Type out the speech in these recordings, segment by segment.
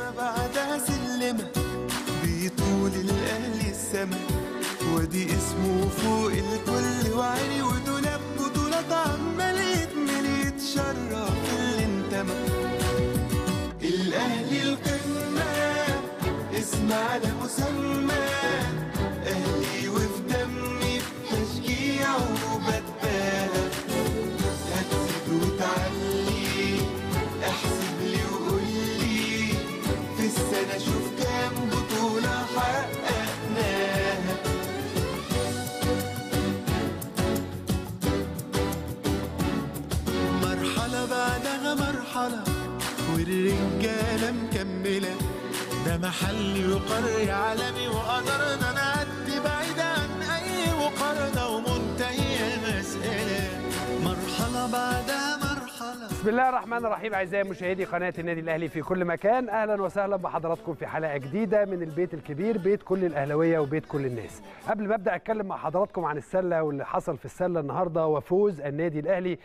مرحلة بعدها سلمة بيطول الأهلي السما وادي اسمه فوق الكل وعلي ودولاب بطولات عمال يتملي يتشرف اللي انتمى الأهلي القمة اسم على مسمى أهلي وفي دمي بتشجيع وبتباهى هتزيد وتعلي احسب لي وقول لي في السنة شوف كام بطولة حققناها مرحلة بعدها مرحلة والرجالة مكملة ده محلي وقرية عالمي وقدرنا نعدي بعيد عن أي مقارنة ومنتهية مسألة مرحلة بعدها مرحلة بسم الله الرحمن الرحيم اعزائي مشاهدي قناه النادي الاهلي في كل مكان اهلا وسهلا بحضراتكم في حلقه جديده من البيت الكبير بيت كل الاهلاويه وبيت كل الناس قبل ما ابدا اتكلم مع حضراتكم عن السله واللي حصل في السله النهارده وفوز النادي الاهلي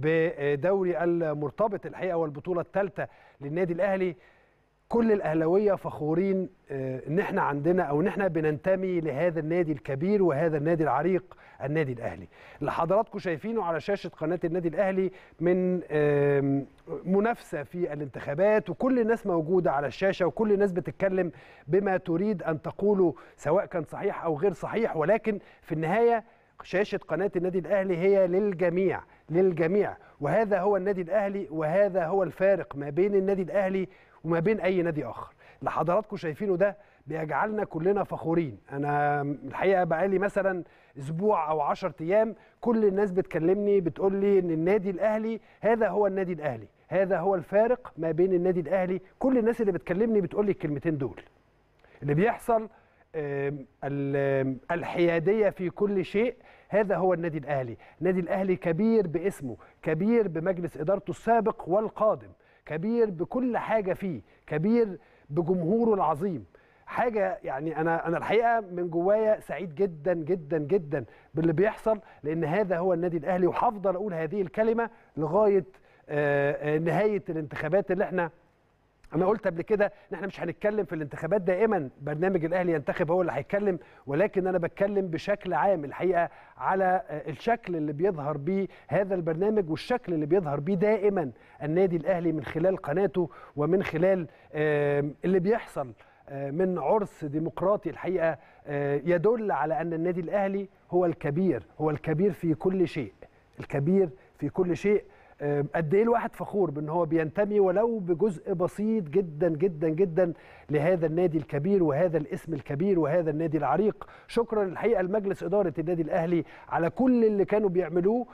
بدوري المرتبط الحقيقه والبطوله الثالثه للنادي الاهلي كل الاهلاويه فخورين آه، ان احنا عندنا او ان احنا بننتمي لهذا النادي الكبير وهذا النادي العريق النادي الاهلي اللي حضراتكم شايفينه على شاشه قناه النادي الاهلي من آم، منافسه في الانتخابات وكل الناس موجوده على الشاشه وكل الناس بتتكلم بما تريد ان تقوله سواء كان صحيح او غير صحيح ولكن في النهايه شاشة قناة النادي الأهلي هي للجميع للجميع وهذا هو النادي الأهلي وهذا هو الفارق ما بين النادي الأهلي وما بين أي نادي آخر اللي حضراتكم شايفينه ده بيجعلنا كلنا فخورين أنا الحقيقة بقالي مثلا أسبوع أو عشر أيام كل الناس بتكلمني بتقول لي إن النادي الأهلي هذا هو النادي الأهلي هذا هو الفارق ما بين النادي الأهلي كل الناس اللي بتكلمني بتقول لي الكلمتين دول اللي بيحصل آم، ال- آم، الحيادية في كل شيء هذا هو النادي الأهلي النادي الأهلي كبير باسمه كبير بمجلس إدارته السابق والقادم كبير بكل حاجة فيه كبير بجمهوره العظيم حاجة يعني أنا أنا الحقيقة من جوايا سعيد جدا جدا جدا باللي بيحصل لأن هذا هو النادي الأهلي وهفضل أقول هذه الكلمة لغاية آه، آه، نهاية الانتخابات اللي احنا انا قلت قبل كده ان احنا مش هنتكلم في الانتخابات دائما برنامج الاهلي ينتخب هو اللي هيتكلم ولكن انا بتكلم بشكل عام الحقيقه على آه، الشكل اللي بيظهر بيه هذا البرنامج والشكل اللي بيظهر بيه دائما النادي الاهلي من خلال قناته ومن خلال آم، اللي بيحصل آه، من عرس ديمقراطي الحقيقه آه، يدل على ان النادي الاهلي هو الكبير هو الكبير في كل شيء الكبير في كل شيء آه، قد ايه الواحد فخور بان هو بينتمي ولو بجزء بسيط جدا جدا جدا لهذا النادي الكبير وهذا الاسم الكبير وهذا النادي العريق شكرا الحقيقه لمجلس اداره النادي الاهلي على كل اللي كانوا بيعملوه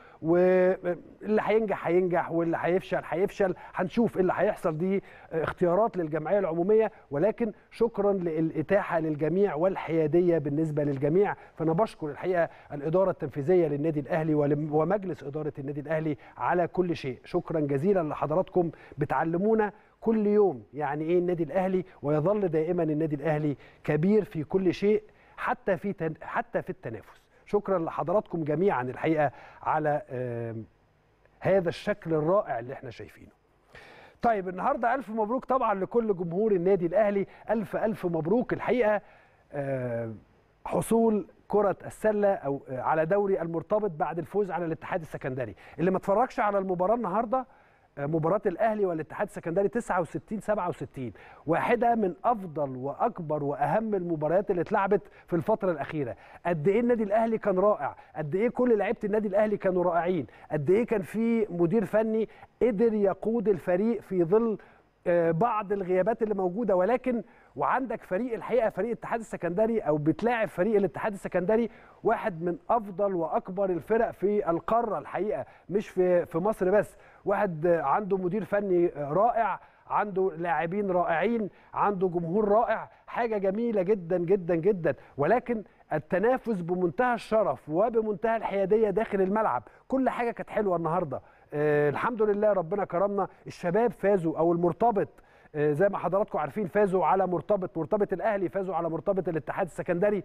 واللي هينجح هينجح واللي هيفشل هيفشل هنشوف اللي هيحصل دي آه، اختيارات للجمعيه العموميه ولكن شكرا للاتاحه للجميع والحياديه بالنسبه للجميع فانا بشكر الحقيقه الاداره التنفيذيه للنادي الاهلي ولم- ومجلس اداره النادي الاهلي على كل شيء شكرا جزيلا لحضراتكم بتعلمونا كل يوم يعني ايه النادي الاهلي ويظل دائما النادي الاهلي كبير في كل شيء حتى في تن... حتى في التنافس شكرا لحضراتكم جميعا الحقيقه على آم، هذا الشكل الرائع اللي احنا شايفينه طيب النهارده الف مبروك طبعا لكل جمهور النادي الاهلي الف الف مبروك الحقيقه آه، حصول كرة السلة أو آه، على دوري المرتبط بعد الفوز على الاتحاد السكندري اللي ما اتفرجش على المباراة النهاردة آه، مباراة الأهلي والاتحاد السكندري 69 67 واحدة من أفضل وأكبر وأهم المباريات اللي اتلعبت في الفترة الأخيرة قد إيه النادي الأهلي كان رائع قد إيه كل لعيبة النادي الأهلي كانوا رائعين قد إيه كان في مدير فني قدر يقود الفريق في ظل آه، بعض الغيابات اللي موجوده ولكن وعندك فريق الحقيقه فريق الاتحاد السكندري او بتلاعب فريق الاتحاد السكندري واحد من افضل واكبر الفرق في القاره الحقيقه مش في في مصر بس واحد آه، عنده مدير فني آه، رائع عنده لاعبين رائعين عنده جمهور رائع حاجه جميله جدا جدا جدا ولكن التنافس بمنتهى الشرف وبمنتهى الحياديه داخل الملعب كل حاجه كانت حلوه النهارده آه الحمد لله ربنا كرمنا الشباب فازوا او المرتبط آه زي ما حضراتكم عارفين فازوا على مرتبط مرتبط الاهلي فازوا على مرتبط الاتحاد السكندري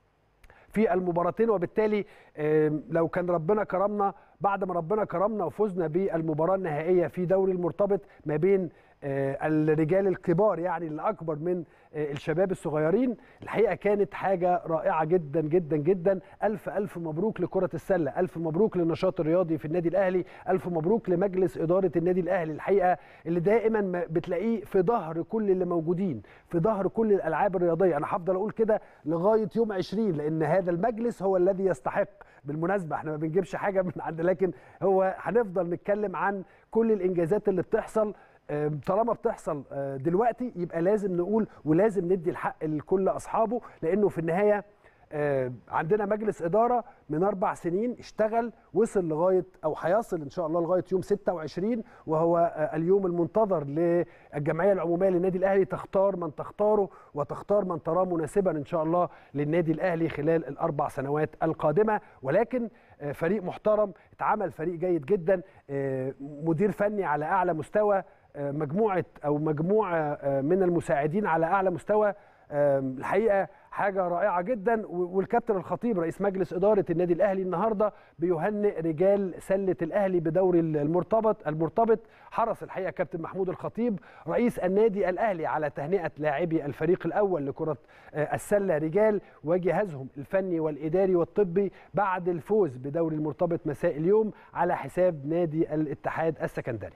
في المباراتين وبالتالي آم، لو كان ربنا كرمنا بعد ما ربنا كرمنا وفزنا بالمباراه النهائيه في دوري المرتبط ما بين آه، الرجال الكبار يعني اللي اكبر من آه، الشباب الصغيرين الحقيقه كانت حاجه رائعه جدا جدا جدا الف الف مبروك لكره السله الف مبروك للنشاط الرياضي في النادي الاهلي الف مبروك لمجلس اداره النادي الاهلي الحقيقه اللي دائما ما بتلاقيه في ظهر كل اللي موجودين في ظهر كل الالعاب الرياضيه انا هفضل اقول كده لغايه يوم 20 لان هذا المجلس هو الذي يستحق بالمناسبه احنا ما بنجيبش حاجه من عند لكن هو هنفضل نتكلم عن كل الانجازات اللي بتحصل آه، طالما بتحصل آه، دلوقتي يبقى لازم نقول ولازم ندي الحق لكل اصحابه لانه في النهايه آه، عندنا مجلس اداره من اربع سنين اشتغل وصل لغايه او هيصل ان شاء الله لغايه يوم 26 وهو آه، اليوم المنتظر للجمعيه العموميه للنادي الاهلي تختار من تختاره وتختار من تراه مناسبا ان شاء الله للنادي الاهلي خلال الاربع سنوات القادمه ولكن آه، فريق محترم اتعمل فريق جيد جدا آه، مدير فني على اعلى مستوى آه، مجموعه او مجموعه آه، من المساعدين على اعلى مستوى آم، الحقيقه حاجه رائعه جدا و- والكابتن الخطيب رئيس مجلس اداره النادي الاهلي النهارده بيهنئ رجال سله الاهلي بدوري المرتبط المرتبط حرص الحقيقه كابتن محمود الخطيب رئيس النادي الاهلي على تهنئه لاعبي الفريق الاول لكره آه، السله رجال وجهازهم الفني والاداري والطبي بعد الفوز بدوري المرتبط مساء اليوم على حساب نادي الاتحاد السكندري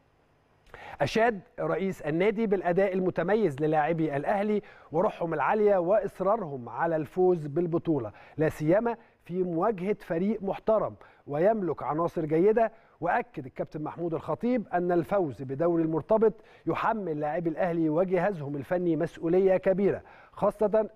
أشاد رئيس النادي بالأداء المتميز للاعبي الأهلي وروحهم العالية وإصرارهم على الفوز بالبطولة لا سيما في مواجهة فريق محترم ويملك عناصر جيدة وأكد الكابتن محمود الخطيب أن الفوز بدوري المرتبط يحمل لاعبي الأهلي وجهازهم الفني مسؤولية كبيرة خاصة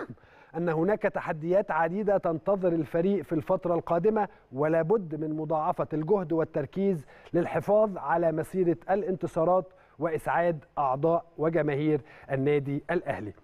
أن هناك تحديات عديدة تنتظر الفريق في الفترة القادمة ولا بد من مضاعفة الجهد والتركيز للحفاظ على مسيرة الانتصارات وإسعاد أعضاء وجماهير النادي الأهلي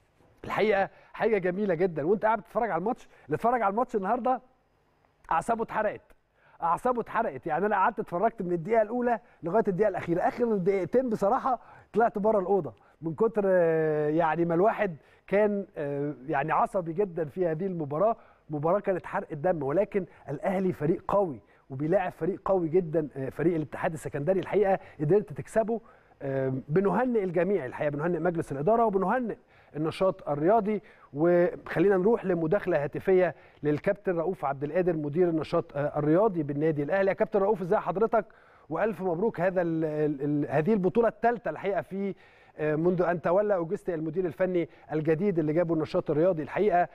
الحقيقة حاجة جميلة جدا وانت قاعد بتتفرج على الماتش اللي اتفرج على الماتش النهاردة أعصابه اتحرقت اعصابه اتحرقت يعني انا قعدت اتفرجت من الدقيقه الاولى لغايه الدقيقه الاخيره اخر دقيقتين بصراحه طلعت بره الاوضه من كتر آه، يعني ما الواحد كان آه، يعني عصبي جدا في هذه المباراه مباراه كانت حرق الدم ولكن الاهلي فريق قوي وبيلاعب فريق قوي جدا آه، فريق الاتحاد السكندري الحقيقه قدرت تكسبه آه، بنهنئ الجميع الحقيقه بنهنئ مجلس الاداره وبنهنئ النشاط الرياضي وخلينا نروح لمداخله هاتفيه للكابتن رؤوف عبد القادر مدير النشاط آه، الرياضي بالنادي الاهلي يا كابتن رؤوف ازي حضرتك والف مبروك هذا ال ال ال هذه البطوله الثالثه الحقيقه في آه، منذ ان تولى اوجستي المدير الفني الجديد اللي جابه النشاط الرياضي الحقيقه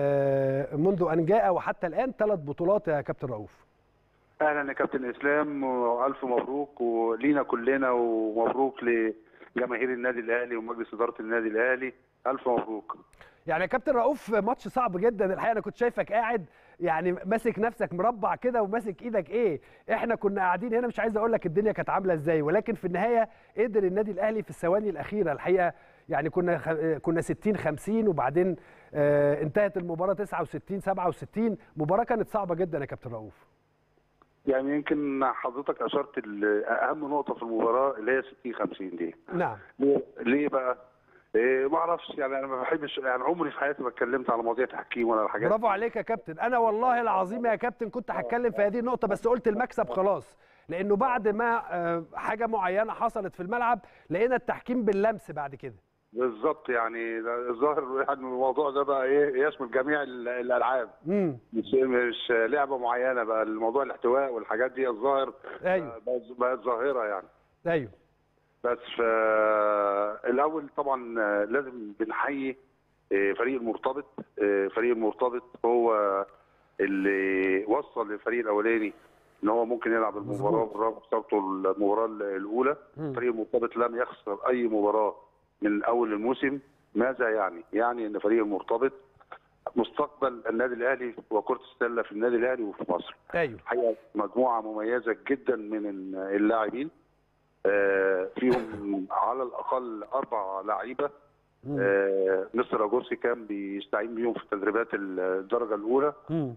آه، منذ ان جاء وحتى الان ثلاث بطولات يا كابتن رؤوف اهلا يا كابتن اسلام والف مبروك ولينا كلنا ومبروك لجماهير النادي الاهلي ومجلس اداره النادي الاهلي الف مبروك يعني يا كابتن رؤوف ماتش صعب جدا الحقيقه انا كنت شايفك قاعد يعني ماسك نفسك مربع كده وماسك ايدك ايه احنا كنا قاعدين هنا مش عايز اقول لك الدنيا كانت عامله ازاي ولكن في النهايه قدر النادي الاهلي في الثواني الاخيره الحقيقه يعني كنا خ... كنا 60 50 وبعدين آه انتهت المباراه 69 67 مباراه كانت صعبه جدا يا كابتن رؤوف يعني يمكن حضرتك اشرت ل- اهم نقطه في المباراه اللي هي 60 50 دي نعم ليه, ليه بقى؟ إيه ما اعرفش يعني انا ما بحبش يعني عمري في حياتي ما اتكلمت على مواضيع تحكيم ولا الحاجات برافو عليك يا كابتن انا والله العظيم يا كابتن كنت هتكلم في هذه النقطه بس قلت المكسب خلاص لانه بعد ما آه، حاجه معينه حصلت في الملعب لقينا التحكيم باللمس بعد كده بالظبط يعني ده الظاهر يعني الموضوع ده بقى ايه يشمل جميع ال- الالعاب امم مش مش لعبه معينه بقى الموضوع الاحتواء والحاجات دي الظاهر ايوه بقت بقت ظاهره يعني ايوه بس ف الاول طبعا لازم بنحيي فريق المرتبط فريق المرتبط هو اللي وصل للفريق الاولاني ان هو ممكن يلعب المباراه مظبوط. بالرغم من خسارته المباراه الاولى مم. فريق المرتبط لم يخسر اي مباراه من اول الموسم ماذا يعني؟ يعني ان فريق المرتبط مستقبل النادي الاهلي وكره السله في النادي الاهلي وفي مصر. ايوه الحقيقه مجموعه مميزه جدا من اللاعبين آه، فيهم على الاقل اربع لعيبه مم. آه، مستر اجوسي كان بيستعين بيهم في تدريبات الدرجه الاولى مم.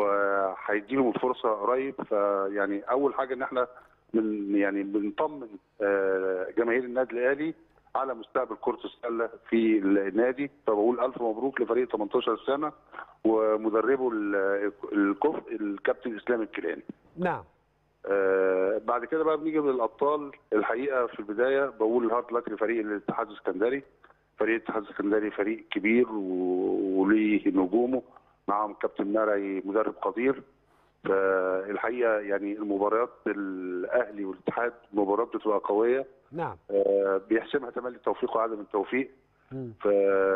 وهيديهم الفرصه قريب فيعني اول حاجه ان احنا من يعني بنطمن آه، جماهير النادي الاهلي على مستقبل كره السله في النادي فبقول الف مبروك لفريق 18 سنه ومدربه ال- الكفء الكابتن اسلام الكيلاني. نعم آه بعد كده بقى بنيجي للابطال الحقيقه في البدايه بقول هارد لك لفريق الاتحاد السكندري فريق الاتحاد السكندري فريق كبير و- وليه نجومه معهم كابتن مرعي مدرب قدير فالحقيقه يعني المباريات الاهلي والاتحاد مباريات بتبقى قويه نعم آه، بيحسمها تملي التوفيق وعدم التوفيق مم. ف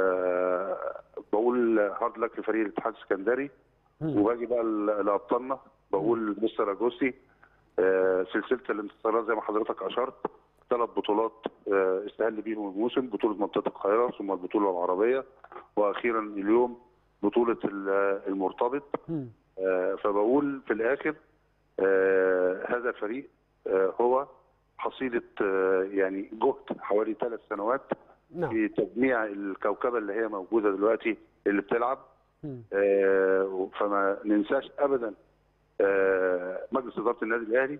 بقول هارد لك لفريق الاتحاد السكندري مم. وباجي بقى ل- لابطالنا بقول مستر اجوستي آه، سلسله الانتصارات زي ما حضرتك اشرت ثلاث بطولات آه، استهل بيهم الموسم بطوله منطقه القاهره ثم البطوله العربيه واخيرا اليوم بطوله ال- المرتبط مم. آه، فبقول في الاخر آه، هذا الفريق آه، هو حصيله آه، يعني جهد حوالي ثلاث سنوات نعم في تجميع الكوكبه اللي هي موجوده دلوقتي اللي بتلعب مم. آه، فما ننساش ابدا آه، مجلس اداره النادي الاهلي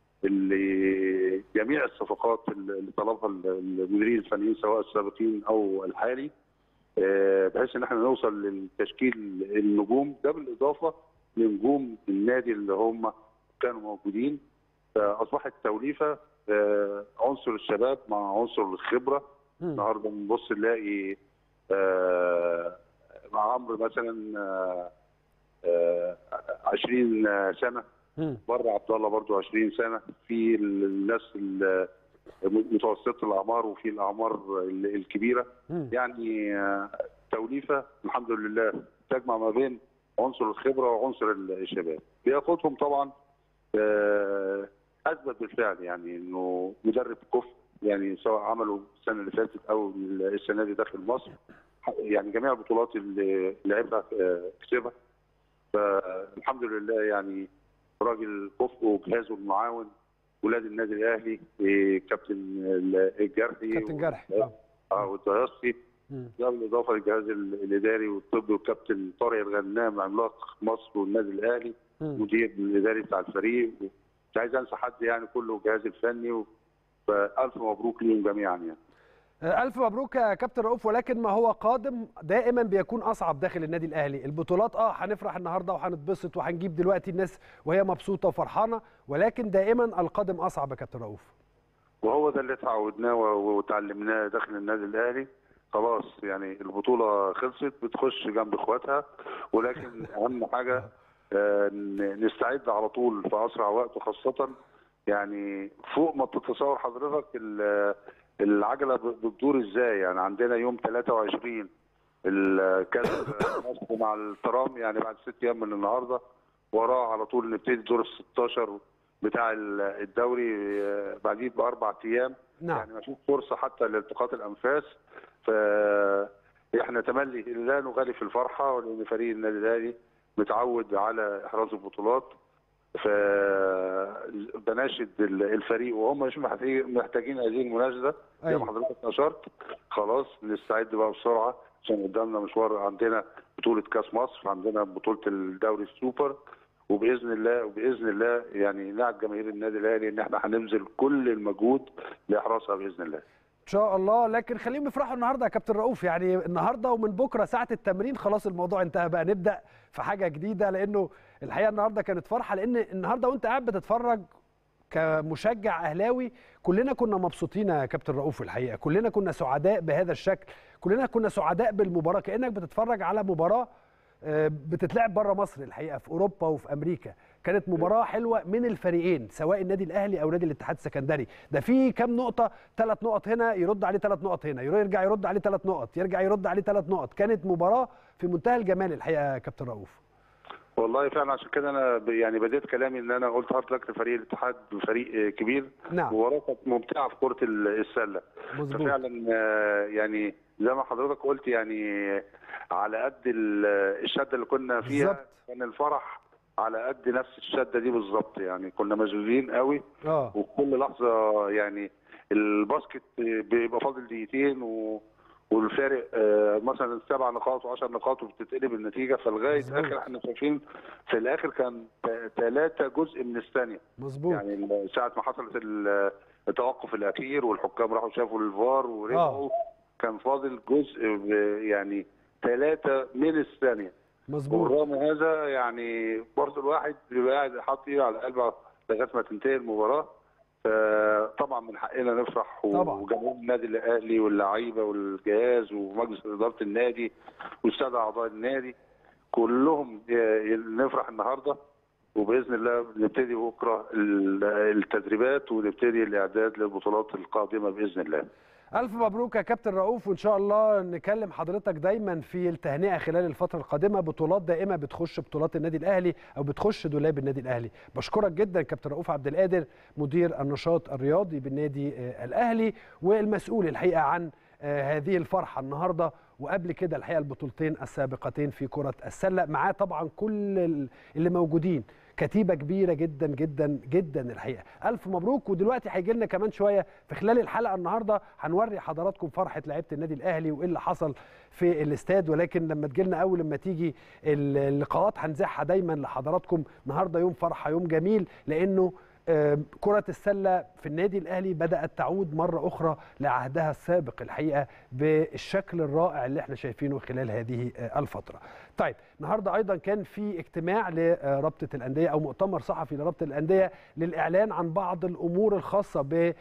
اللي جميع الصفقات اللي طلبها المديرين الفنيين سواء السابقين او الحالي آه، بحيث ان احنا نوصل للتشكيل النجوم ده بالاضافه لنجوم النادي اللي هم كانوا موجودين فاصبحت توليفه آه، عنصر الشباب مع عنصر الخبره مم. النهارده بنبص نلاقي آه، مع عمرو مثلا آه، آه، 20 سنه مم. بره عبد الله برضو 20 سنه في الناس ال- متوسطه الاعمار وفي الاعمار ال- الكبيره مم. يعني آه، توليفه الحمد لله تجمع ما بين عنصر الخبره وعنصر الشباب بياخدهم طبعا آه، اثبت بالفعل يعني انه مدرب كفء يعني سواء عمله السنه اللي فاتت او السنه دي داخل مصر يعني جميع البطولات اللي لعبها آه، كسبها فالحمد لله يعني راجل كفء وجهازه المعاون ولاد النادي الاهلي إيه، كابتن الجرحي كابتن جرحي آه. اه والدياسي مم. ده بالاضافه للجهاز ال- الاداري والطبي والكابتن طارق الغنام عملاق مصر والنادي الاهلي مم. مدير الاداري بتاع الفريق مش عايز انسى حد يعني كله الجهاز الفني و... فالف مبروك ليهم جميعا يعني ألف مبروك يا كابتن رؤوف ولكن ما هو قادم دائما بيكون أصعب داخل النادي الأهلي البطولات اه هنفرح النهارده وهنتبسط وهنجيب دلوقتي الناس وهي مبسوطة وفرحانة ولكن دائما القادم أصعب يا كابتن رؤوف وهو ده اللي اتعودناه و- وتعلمناه داخل النادي الاهلي خلاص يعني البطوله خلصت بتخش جنب اخواتها ولكن اهم حاجه آه، ن- نستعد على طول في اسرع وقت وخاصه يعني فوق ما تتصور حضرتك ال- العجله ب- بتدور ازاي يعني عندنا يوم 23 الكاس مصر مع الترام يعني بعد ست ايام من النهارده وراه على طول نبتدي دور ال 16 بتاع ال- الدوري آه، بعديه باربع ايام نعم يعني ما فيش فرصه حتى لالتقاط الانفاس ف احنا تملي لا نغالي في الفرحه لان فريق النادي الاهلي متعود على احراز البطولات فبناشد الفريق وهم مش محتاجين محتاجين هذه المناشده زي أيوة. ما حضرتك اشرت خلاص نستعد بقى بسرعه عشان قدامنا مشوار عندنا بطوله كاس مصر عندنا بطوله الدوري السوبر وباذن الله وباذن الله يعني نعد جماهير النادي الاهلي ان احنا هنبذل كل المجهود لاحراسها باذن الله. ان شاء الله لكن خليهم يفرحوا النهارده يا كابتن رؤوف يعني النهارده ومن بكره ساعه التمرين خلاص الموضوع انتهى بقى نبدا في حاجه جديده لانه الحقيقه النهارده كانت فرحه لان النهارده وانت قاعد بتتفرج كمشجع اهلاوي كلنا كنا مبسوطين يا كابتن رؤوف الحقيقه كلنا كنا سعداء بهذا الشكل كلنا كنا سعداء بالمباراه كانك بتتفرج على مباراه آه، بتتلعب بره مصر الحقيقه في اوروبا وفي امريكا كانت مباراه حلوه من الفريقين سواء النادي الاهلي او نادي الاتحاد السكندري ده في كام نقطه ثلاث نقط هنا يرد عليه ثلاث نقط هنا يرجع يرد عليه ثلاث نقط يرجع يرد عليه ثلاث نقط كانت مباراه في منتهى الجمال الحقيقه يا كابتن رؤوف والله فعلا عشان كده انا ب- يعني بديت كلامي ان انا قلت هارد لك لفريق الاتحاد فريق آه، كبير نعم مباراه كانت ممتعه في كره ال- السله مظبوط ففعلا آه، يعني زي ما حضرتك قلت يعني على قد ال- الشده اللي كنا فيها بالظبط. كان الفرح على قد نفس الشده دي بالظبط يعني كنا مشغولين قوي اه وفي كل لحظه يعني الباسكت بيبقى فاضل دقيقتين و والفارق آه، مثلا سبع نقاط و10 نقاط وبتتقلب النتيجه فلغايه مظبوط. اخر احنا شايفين في الاخر كان ثلاثه جزء من الثانيه مظبوط يعني ساعه ما حصلت ال- التوقف الاخير والحكام راحوا شافوا الفار ورجعوا كان فاضل جزء ب- يعني ثلاثه من الثانيه مظبوط وبالرغم من هذا يعني برضه الواحد بيبقى قاعد حاطط ايده على قلبه لغايه ما تنتهي المباراه طبعا من حقنا نفرح طبعاً. وجمهور النادي الاهلي واللعيبه والجهاز ومجلس اداره النادي والساده اعضاء النادي كلهم ي- نفرح النهارده وباذن الله نبتدي بكره ال- التدريبات ونبتدي الاعداد للبطولات القادمه باذن الله. ألف مبروك يا كابتن رؤوف وإن شاء الله نكلم حضرتك دايما في التهنئة خلال الفترة القادمة بطولات دائمة بتخش بطولات النادي الأهلي أو بتخش دولاب النادي الأهلي بشكرك جدا كابتن رؤوف عبد القادر مدير النشاط الرياضي بالنادي آه، الأهلي والمسؤول الحقيقة عن آه، هذه الفرحة النهاردة وقبل كده الحقيقة البطولتين السابقتين في كرة السلة معاه طبعا كل ال- اللي موجودين كتيبه كبيره جدا جدا جدا الحقيقه الف مبروك ودلوقتي هيجي لنا كمان شويه في خلال الحلقه النهارده هنوري حضراتكم فرحه لعيبه النادي الاهلي وايه اللي حصل في الاستاد ولكن لما تجي لنا اول لما تيجي اللقاءات هنذاعها دايما لحضراتكم النهارده يوم فرحه يوم جميل لانه آه، كرة السلة في النادي الأهلي بدأت تعود مرة أخرى لعهدها السابق الحقيقة بالشكل الرائع اللي احنا شايفينه خلال هذه آه، الفترة طيب النهاردة أيضا كان في اجتماع لرابطة الأندية أو مؤتمر صحفي لرابطة الأندية للإعلان عن بعض الأمور الخاصة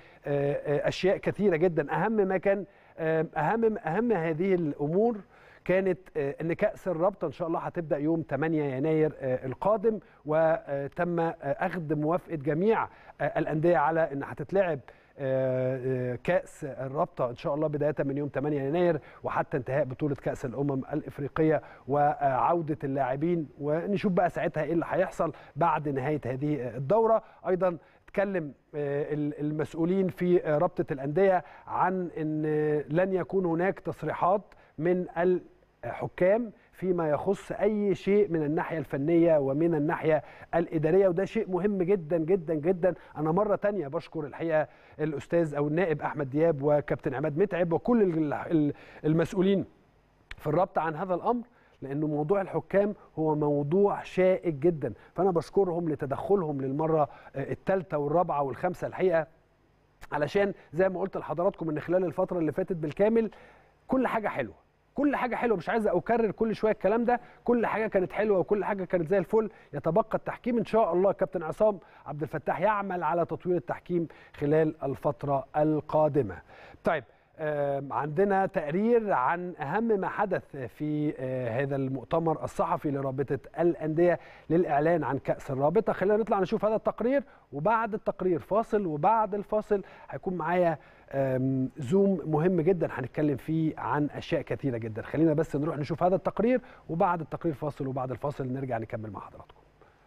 بأشياء كثيرة جدا أهم ما كان آه، أهم أهم هذه الأمور كانت آه، ان كاس الرابطه ان شاء الله هتبدا يوم 8 يناير آه، القادم وتم آه، اخذ موافقه جميع آه، الانديه على ان هتتلعب آه، آه، كاس الرابطه ان شاء الله بدايه من يوم 8 يناير وحتى انتهاء بطوله كاس الامم الافريقيه وعوده اللاعبين ونشوف بقى ساعتها ايه اللي هيحصل بعد نهايه هذه الدوره ايضا اتكلم آه، المسؤولين في آه، رابطه الانديه عن ان لن يكون هناك تصريحات من الحكام فيما يخص اي شيء من الناحيه الفنيه ومن الناحيه الاداريه وده شيء مهم جدا جدا جدا انا مره تانية بشكر الحقيقه الاستاذ او النائب احمد دياب وكابتن عماد متعب وكل ال- ال- المسؤولين في الرابطه عن هذا الامر لانه موضوع الحكام هو موضوع شائك جدا فانا بشكرهم لتدخلهم للمره الثالثه والرابعه والخامسه الحقيقه علشان زي ما قلت لحضراتكم ان خلال الفتره اللي فاتت بالكامل كل حاجه حلوه كل حاجه حلوه مش عايز اكرر كل شويه الكلام ده كل حاجه كانت حلوه وكل حاجه كانت زي الفل يتبقى التحكيم ان شاء الله كابتن عصام عبد الفتاح يعمل على تطوير التحكيم خلال الفتره القادمه طيب آم، عندنا تقرير عن اهم ما حدث في آه، هذا المؤتمر الصحفي لرابطه الانديه للاعلان عن كاس الرابطه خلينا نطلع نشوف هذا التقرير وبعد التقرير فاصل وبعد الفاصل هيكون معايا آم، زوم مهم جدا هنتكلم فيه عن اشياء كثيره جدا خلينا بس نروح نشوف هذا التقرير وبعد التقرير فاصل وبعد الفاصل نرجع نكمل مع حضراتكم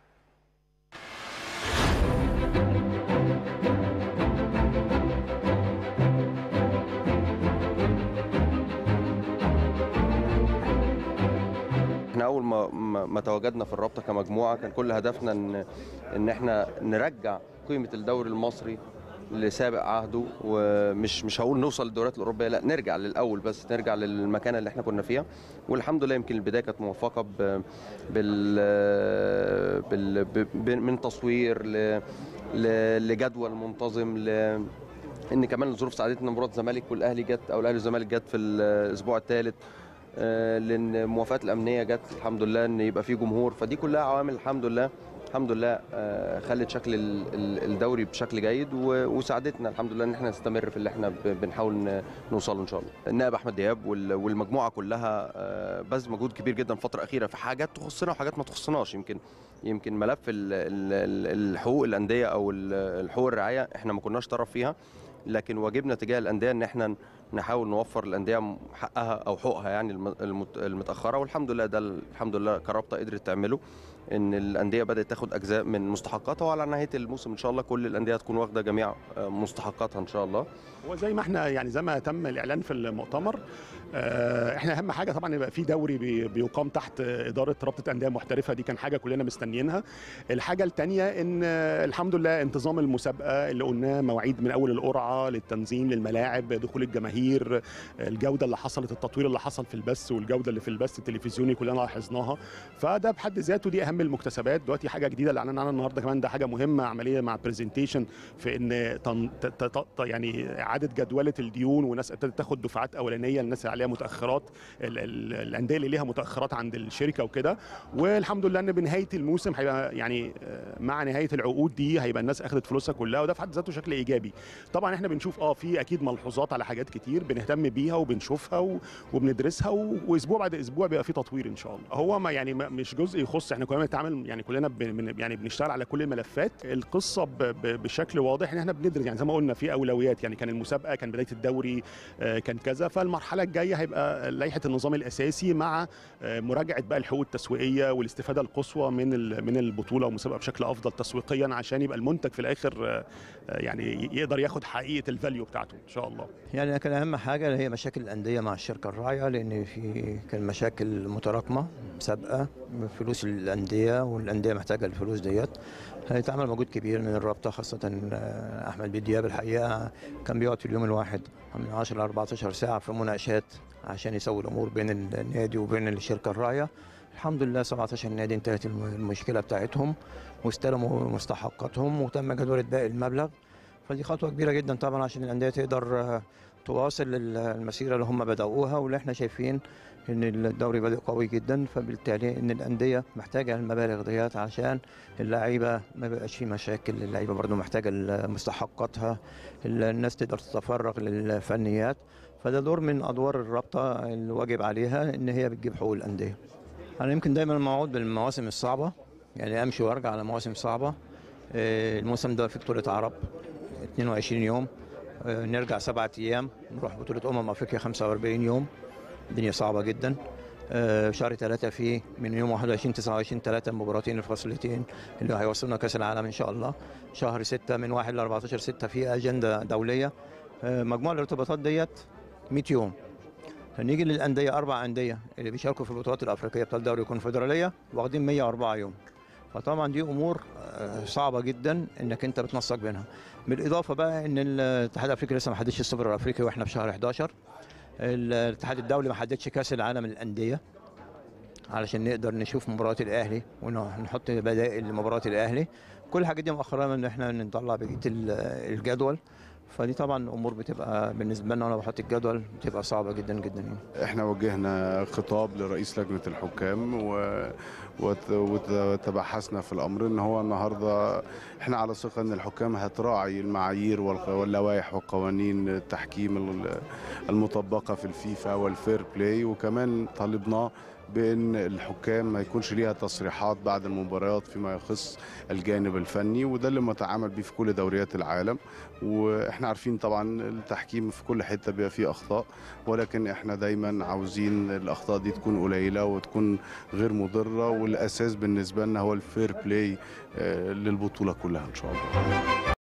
احنا اول ما ما ما تواجدنا في الرابطه كمجموعه كان كل هدفنا ان ان احنا نرجع قيمه الدوري المصري لسابق عهده ومش مش هقول نوصل للدوريات الاوروبيه لا نرجع للاول بس نرجع للمكانه اللي احنا كنا فيها والحمد لله يمكن البدايه كانت موفقه ب- بال, بال ب- من تصوير ل ل- لجدول منتظم ل ان كمان الظروف ساعدتنا مباراه الزمالك والاهلي جت او الاهلي والزمالك جت في الاسبوع الثالث آه، لان الموافقات الامنيه جت الحمد لله ان يبقى في جمهور فدي كلها عوامل الحمد لله الحمد لله آه، خلت شكل ال- ال- الدوري بشكل جيد و- وساعدتنا الحمد لله ان احنا نستمر في اللي احنا ب- بنحاول ن- نوصله ان شاء الله. النائب احمد دياب وال- والمجموعه كلها آه، بذل مجهود كبير جدا الفتره الاخيره في حاجات تخصنا وحاجات ما تخصناش يمكن يمكن ملف ال- ال- ال- الحقوق الانديه او ال- الحقوق الرعايه احنا ما كناش طرف فيها لكن واجبنا تجاه الانديه ان احنا نحاول نوفر الانديه حقها او حقوقها يعني الم- المت- المتاخره والحمد لله ده الحمد لله كرابطه قدرت تعمله ان الانديه بدات تاخد اجزاء من مستحقاتها وعلى نهايه الموسم ان شاء الله كل الانديه تكون واخده جميع آه، مستحقاتها ان شاء الله هو زي ما احنا يعني زي ما تم الاعلان في المؤتمر آه، احنا اهم حاجه طبعا يبقى في دوري بي- بيقام تحت اداره رابطه انديه محترفه دي كان حاجه كلنا مستنيينها الحاجه الثانيه ان آه، الحمد لله انتظام المسابقه اللي قلناه مواعيد من اول القرعه للتنظيم للملاعب دخول الجماهير الجماهير الجوده اللي حصلت التطوير اللي حصل في البث والجوده اللي في البث التلفزيوني كلنا لاحظناها فده بحد ذاته دي اهم المكتسبات دلوقتي حاجه جديده اللي اعلنا عنها النهارده كمان ده حاجه مهمه عمليه مع برزنتيشن في ان تن... ت... ت... ت... يعني اعاده جدوله الديون وناس ابتدت تاخد دفعات اولانيه الناس اللي عليها متاخرات ال... ال... الانديه اللي ليها متاخرات عند الشركه وكده والحمد لله ان بنهايه الموسم هيبقى يعني مع نهايه العقود دي هيبقى الناس اخذت فلوسها كلها وده في حد ذاته شكل ايجابي طبعا احنا بنشوف اه في اكيد ملحوظات على حاجات كتير بنهتم بيها وبنشوفها و... وبندرسها و... واسبوع بعد اسبوع بيبقى في تطوير ان شاء الله هو ما يعني ما مش جزء يخص احنا كلنا بنتعامل يعني كلنا بن... يعني بنشتغل على كل الملفات القصه ب... ب... بشكل واضح ان احنا بندرس يعني زي ما قلنا في اولويات يعني كان المسابقه كان بدايه الدوري آه كان كذا فالمرحله الجايه هيبقى لائحه النظام الاساسي مع آه مراجعه بقى الحقوق التسويقيه والاستفاده القصوى من ال... من البطوله والمسابقه بشكل افضل تسويقيا عشان يبقى المنتج في الاخر آه يعني يقدر ياخد حقيقه الفاليو بتاعته ان شاء الله يعني كان اهم حاجه هي مشاكل الانديه مع الشركه الراعيه لان في كان مشاكل متراكمه سابقه فلوس الانديه والانديه محتاجه الفلوس ديت هيتعمل مجهود كبير من الرابطه خاصه احمد بن دياب الحقيقه كان بيقعد في اليوم الواحد من 10 ل 14 ساعه في مناقشات عشان يسوي الامور بين النادي وبين الشركه الراعيه الحمد لله 17 نادي انتهت المشكله بتاعتهم واستلموا مستحقاتهم وتم جدولة باقي المبلغ فدي خطوه كبيره جدا طبعا عشان الانديه تقدر تواصل المسيره اللي هم بداوها واللي احنا شايفين ان الدوري بادئ قوي جدا فبالتالي ان الانديه محتاجه المبالغ ديت عشان اللعيبه ما بقاش في مشاكل اللعيبه برضو محتاجه مستحقاتها الناس تقدر تتفرغ للفنيات فده دور من ادوار الرابطه الواجب عليها ان هي بتجيب حقوق الانديه انا يمكن دايما موعود بالمواسم الصعبه يعني امشي وارجع على مواسم صعبه الموسم ده في بطوله عرب 22 يوم نرجع سبعة ايام نروح بطوله امم افريقيا 45 يوم الدنيا صعبه جدا شهر ثلاثة فيه من يوم 21 29 ثلاثة مباراتين الفاصلتين اللي هيوصلنا كأس العالم إن شاء الله شهر 6 من 1 ل 14 6 في أجندة دولية مجموع الارتباطات ديت 100 يوم هنيجي للأندية أربع أندية اللي بيشاركوا في البطولات الأفريقية بتاع الدوري الكونفدرالية واخدين 104 يوم فطبعا دي امور صعبه جدا انك انت بتنسق بينها بالاضافه بقى ان الاتحاد الافريقي لسه ما حددش السوبر الافريقي واحنا في شهر 11 الاتحاد الدولي ما حددش كاس العالم للانديه علشان نقدر نشوف مباراه الاهلي ونحط بدائل لمباراه الاهلي كل الحاجات دي مؤخرا ان احنا نطلع بقيه الجدول فدي طبعا امور بتبقى بالنسبه لنا وانا بحط الجدول بتبقى صعبه جدا جدا يعني. احنا وجهنا خطاب لرئيس لجنه الحكام و... وتبحثنا في الامر ان هو النهارده احنا على ثقه ان الحكام هتراعي المعايير واللوائح وقوانين التحكيم المطبقه في الفيفا والفير بلاي وكمان طالبناه بان الحكام ما يكونش ليها تصريحات بعد المباريات فيما يخص الجانب الفني وده اللي متعامل بيه في كل دوريات العالم واحنا عارفين طبعا التحكيم في كل حته بيبقى فيه اخطاء ولكن احنا دايما عاوزين الاخطاء دي تكون قليله وتكون غير مضره والاساس بالنسبه لنا هو الفير بلاي للبطوله كلها ان شاء الله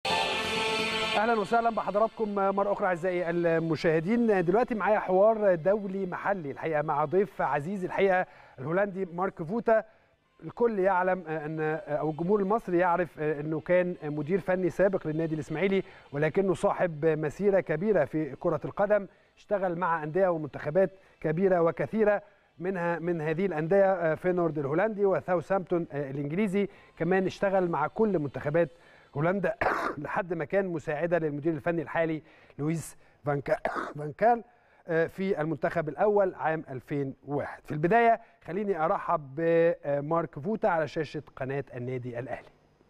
اهلا وسهلا بحضراتكم مره اخرى اعزائي المشاهدين دلوقتي معايا حوار دولي محلي الحقيقه مع ضيف عزيز الحقيقه الهولندي مارك فوتا الكل يعلم ان او الجمهور المصري يعرف انه كان مدير فني سابق للنادي الاسماعيلي ولكنه صاحب مسيره كبيره في كره القدم اشتغل مع انديه ومنتخبات كبيره وكثيره منها من هذه الانديه فينورد الهولندي وساوثهامبتون الانجليزي كمان اشتغل مع كل منتخبات هولندا لحد ما كان مساعده للمدير الفني الحالي لويس فانكال في المنتخب الاول عام 2001 في البدايه خليني ارحب بمارك فوتا على شاشه قناه النادي الاهلي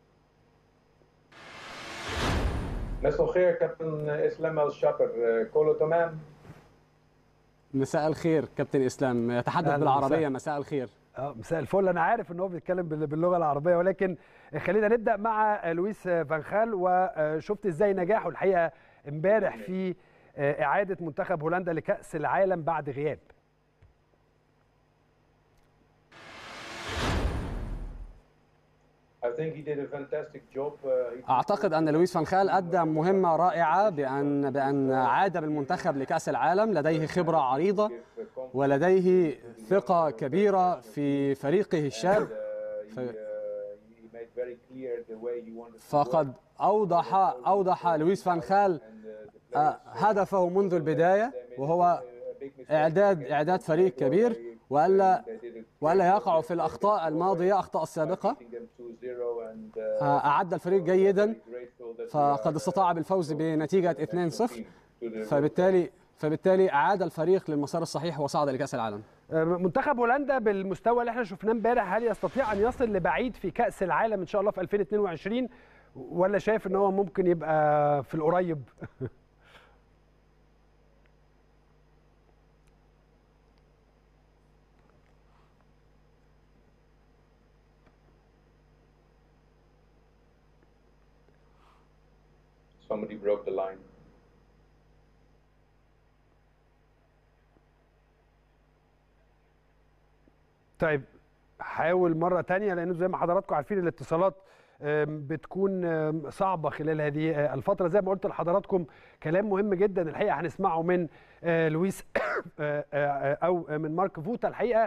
مساء الخير كابتن اسلام الشاطر كله تمام مساء الخير كابتن اسلام يتحدث بالعربيه مساء الخير اه مساء الفل انا عارف ان هو بيتكلم باللغه العربيه ولكن خلينا نبدا مع لويس فانخال وشفت ازاي نجاحه الحقيقه امبارح في اعاده منتخب هولندا لكاس العالم بعد غياب اعتقد ان لويس فانخال ادى مهمه رائعه بان بان عاد بالمنتخب لكاس العالم لديه خبره عريضه ولديه ثقه كبيره في فريقه الشاب فقد اوضح اوضح لويس فانخال آه، هدفه منذ البداية وهو إعداد إعداد فريق كبير وألا وألا يقعوا في الأخطاء الماضية أخطاء السابقة آه، أعد الفريق جيدا فقد استطاع بالفوز بنتيجة 2-0 فبالتالي فبالتالي أعاد الفريق للمسار الصحيح وصعد لكأس العالم آه، منتخب هولندا بالمستوى اللي احنا شفناه امبارح هل يستطيع ان يصل لبعيد في كاس العالم ان شاء الله في 2022 ولا شايف ان هو ممكن يبقى في القريب Somebody broke the line. طيب حاول مرة تانية لأنه زي ما حضراتكم عارفين الاتصالات آم، بتكون آم، صعبة خلال هذه آه، الفترة زي ما قلت لحضراتكم كلام مهم جدا الحقيقة هنسمعه من آه، لويس آه، آه، أو من مارك فوتا الحقيقة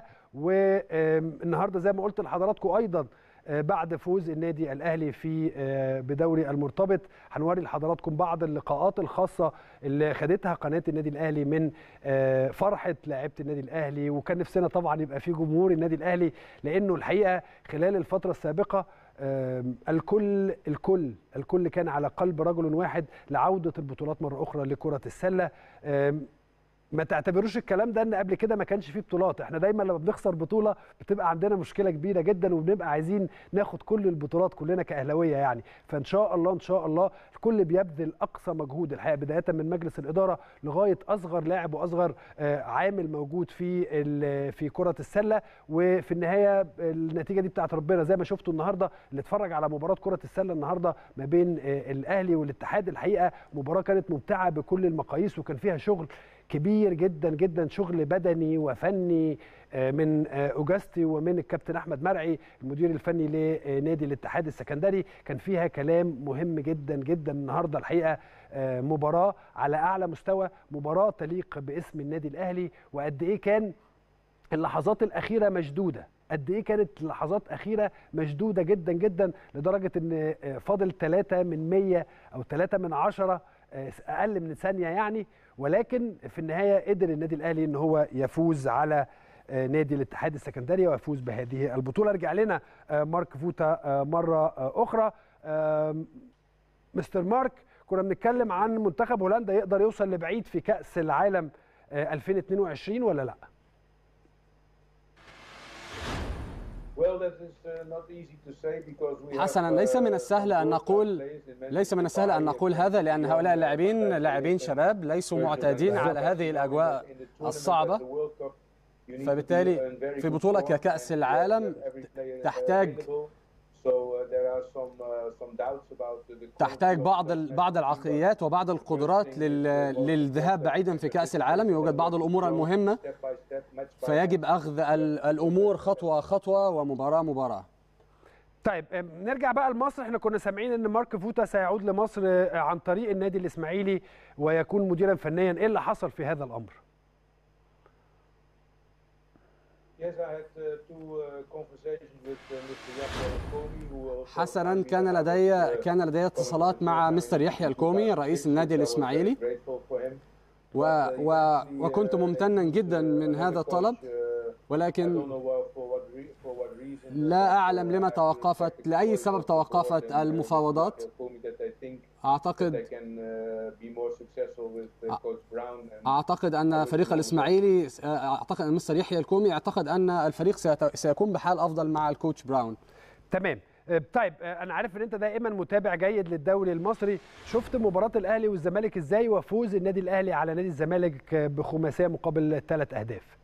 والنهاردة زي ما قلت لحضراتكم أيضا آه، بعد فوز النادي الاهلي في آه، بدوري المرتبط هنوري لحضراتكم بعض اللقاءات الخاصه اللي خدتها قناه النادي الاهلي من آه، فرحه لاعيبه النادي الاهلي وكان نفسنا طبعا يبقى في جمهور النادي الاهلي لانه الحقيقه خلال الفتره السابقه آم، الكل الكل الكل كان على قلب رجل واحد لعوده البطولات مره اخرى لكره السله آم، ما تعتبروش الكلام ده ان قبل كده ما كانش فيه بطولات احنا دايما لما بنخسر بطوله بتبقى عندنا مشكله كبيره جدا وبنبقى عايزين ناخد كل البطولات كلنا كاهلاويه يعني فان شاء الله ان شاء الله الكل بيبذل اقصى مجهود الحقيقه بدايه من مجلس الاداره لغايه اصغر لاعب واصغر آه، عامل موجود في ال- في كره السله وفي النهايه النتيجه دي بتاعت ربنا زي ما شفتوا النهارده اللي اتفرج على مباراه كره السله النهارده ما بين آه، الاهلي والاتحاد الحقيقه مباراه كانت ممتعه بكل المقاييس وكان فيها شغل كبير جدا جدا شغل بدني وفني آه، من آه، اوجاستي ومن الكابتن احمد مرعي المدير الفني لنادي الاتحاد السكندري كان فيها كلام مهم جدا جدا النهارده الحقيقه آه، مباراه على اعلى مستوى مباراه تليق باسم النادي الاهلي وقد ايه كان اللحظات الاخيره مشدوده قد ايه كانت لحظات اخيره مشدوده جدا جدا لدرجه ان آه، فاضل 3 من 100 او 3 من 10 آه، اقل من ثانيه يعني ولكن في النهايه قدر النادي الاهلي ان هو يفوز على آه، نادي الاتحاد السكندري ويفوز بهذه البطوله رجع لنا آه، مارك فوتا آه، مره آه، اخرى آم، مستر مارك كنا بنتكلم عن منتخب هولندا يقدر يوصل لبعيد في كاس العالم آه، 2022 ولا لا Well, that is uh, not easy to say because we حسنا have, ليس من uh, السهل أن world نقول players in ليس من السهل أن نقول هذا لأن هؤلاء اللاعبين لاعبين شباب ليسوا معتادين على هذه الأجواء الصعبة فبالتالي في بطولة ككأس العالم تحتاج تحتاج بعض ال- بعض العقليات وبعض القدرات لل- للذهاب بعيدا في كأس العالم يوجد بعض الأمور المهمة فيجب أخذ ال- الأمور خطوة خطوة ومباراة مباراة طيب آم، نرجع بقى لمصر احنا كنا سامعين ان مارك فوتا سيعود لمصر آه، عن طريق النادي الاسماعيلي ويكون مديرا فنيا ايه اللي حصل في هذا الامر حسنا كان لدي كان لدي اتصالات مع مستر يحيى الكومي رئيس النادي الإسماعيلي و و وكنت ممتنا جدا من هذا الطلب ولكن لا أعلم لما توقفت لأي سبب توقفت المفاوضات أعتقد أعتقد أن فريق الإسماعيلي أعتقد أن مستر يحيى الكومي اعتقد أن الفريق سيت- سيكون بحال أفضل مع الكوتش براون تمام آه، طيب آه، انا عارف ان انت دائما متابع جيد للدوري المصري شفت مباراه الاهلي والزمالك ازاي وفوز النادي الاهلي على نادي الزمالك آه، بخماسيه مقابل ثلاث اهداف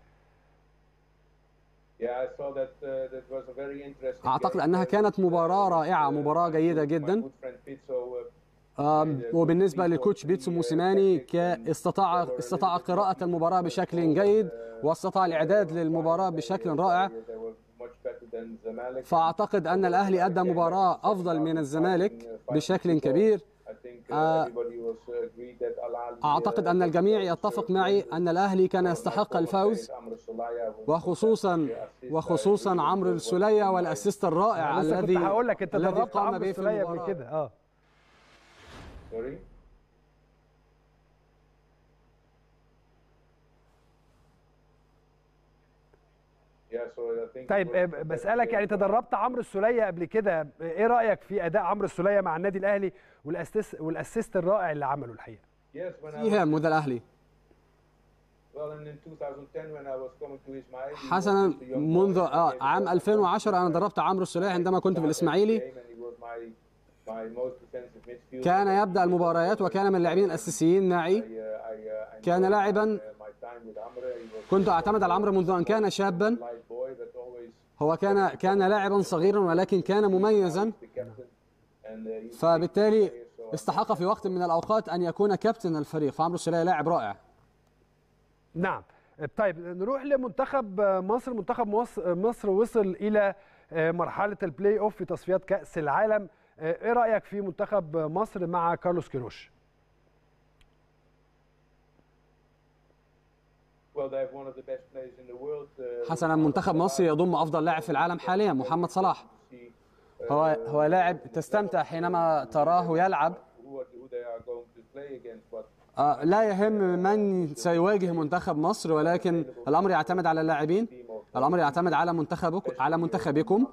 أعتقد أنها كانت مباراة رائعة مباراة جيدة جدا آم، وبالنسبة للكوتش بيتسو موسيماني ك- استطاع استطاع قراءة المباراة بشكل جيد واستطاع الإعداد للمباراة بشكل رائع فأعتقد أن الأهلي أدى مباراة أفضل من الزمالك بشكل كبير آه، أعتقد أن الجميع يتفق معي أن الأهلي كان يستحق الفوز وخصوصا وخصوصا عمرو السولية والأسيست الرائع لسه الذي كنت هقول لك انت الذي دربت قام عمرو به في السولية قبل المباراة كده اه طيب آه، بسالك يعني تدربت عمرو السوليه قبل كده ايه رايك في اداء عمرو السوليه مع النادي الاهلي والاسيست والاسيست الرائع اللي عمله الحقيقه فيها مدى الأهلي حسنا منذ آه عام 2010 أنا دربت عمرو السولية عندما كنت في الإسماعيلي كان يبدأ المباريات وكان من اللاعبين الأساسيين معي كان لاعبا كنت أعتمد على عمرو منذ أن كان شابا هو كان كان لاعبا صغيرا ولكن كان مميزا فبالتالي استحق في وقت من الأوقات أن يكون كابتن الفريق فعمرو السولية لاعب رائع نعم طيب نروح لمنتخب مصر منتخب مصر, مصر وصل الى مرحله البلاي اوف في تصفيات كاس العالم ايه رايك في منتخب مصر مع كارلوس كيروش حسنا منتخب مصر يضم افضل لاعب في العالم حاليا محمد صلاح هو هو لاعب تستمتع حينما تراه يلعب آه لا يهم من سيواجه منتخب مصر ولكن الامر يعتمد على اللاعبين الامر يعتمد على منتخبك على منتخبكم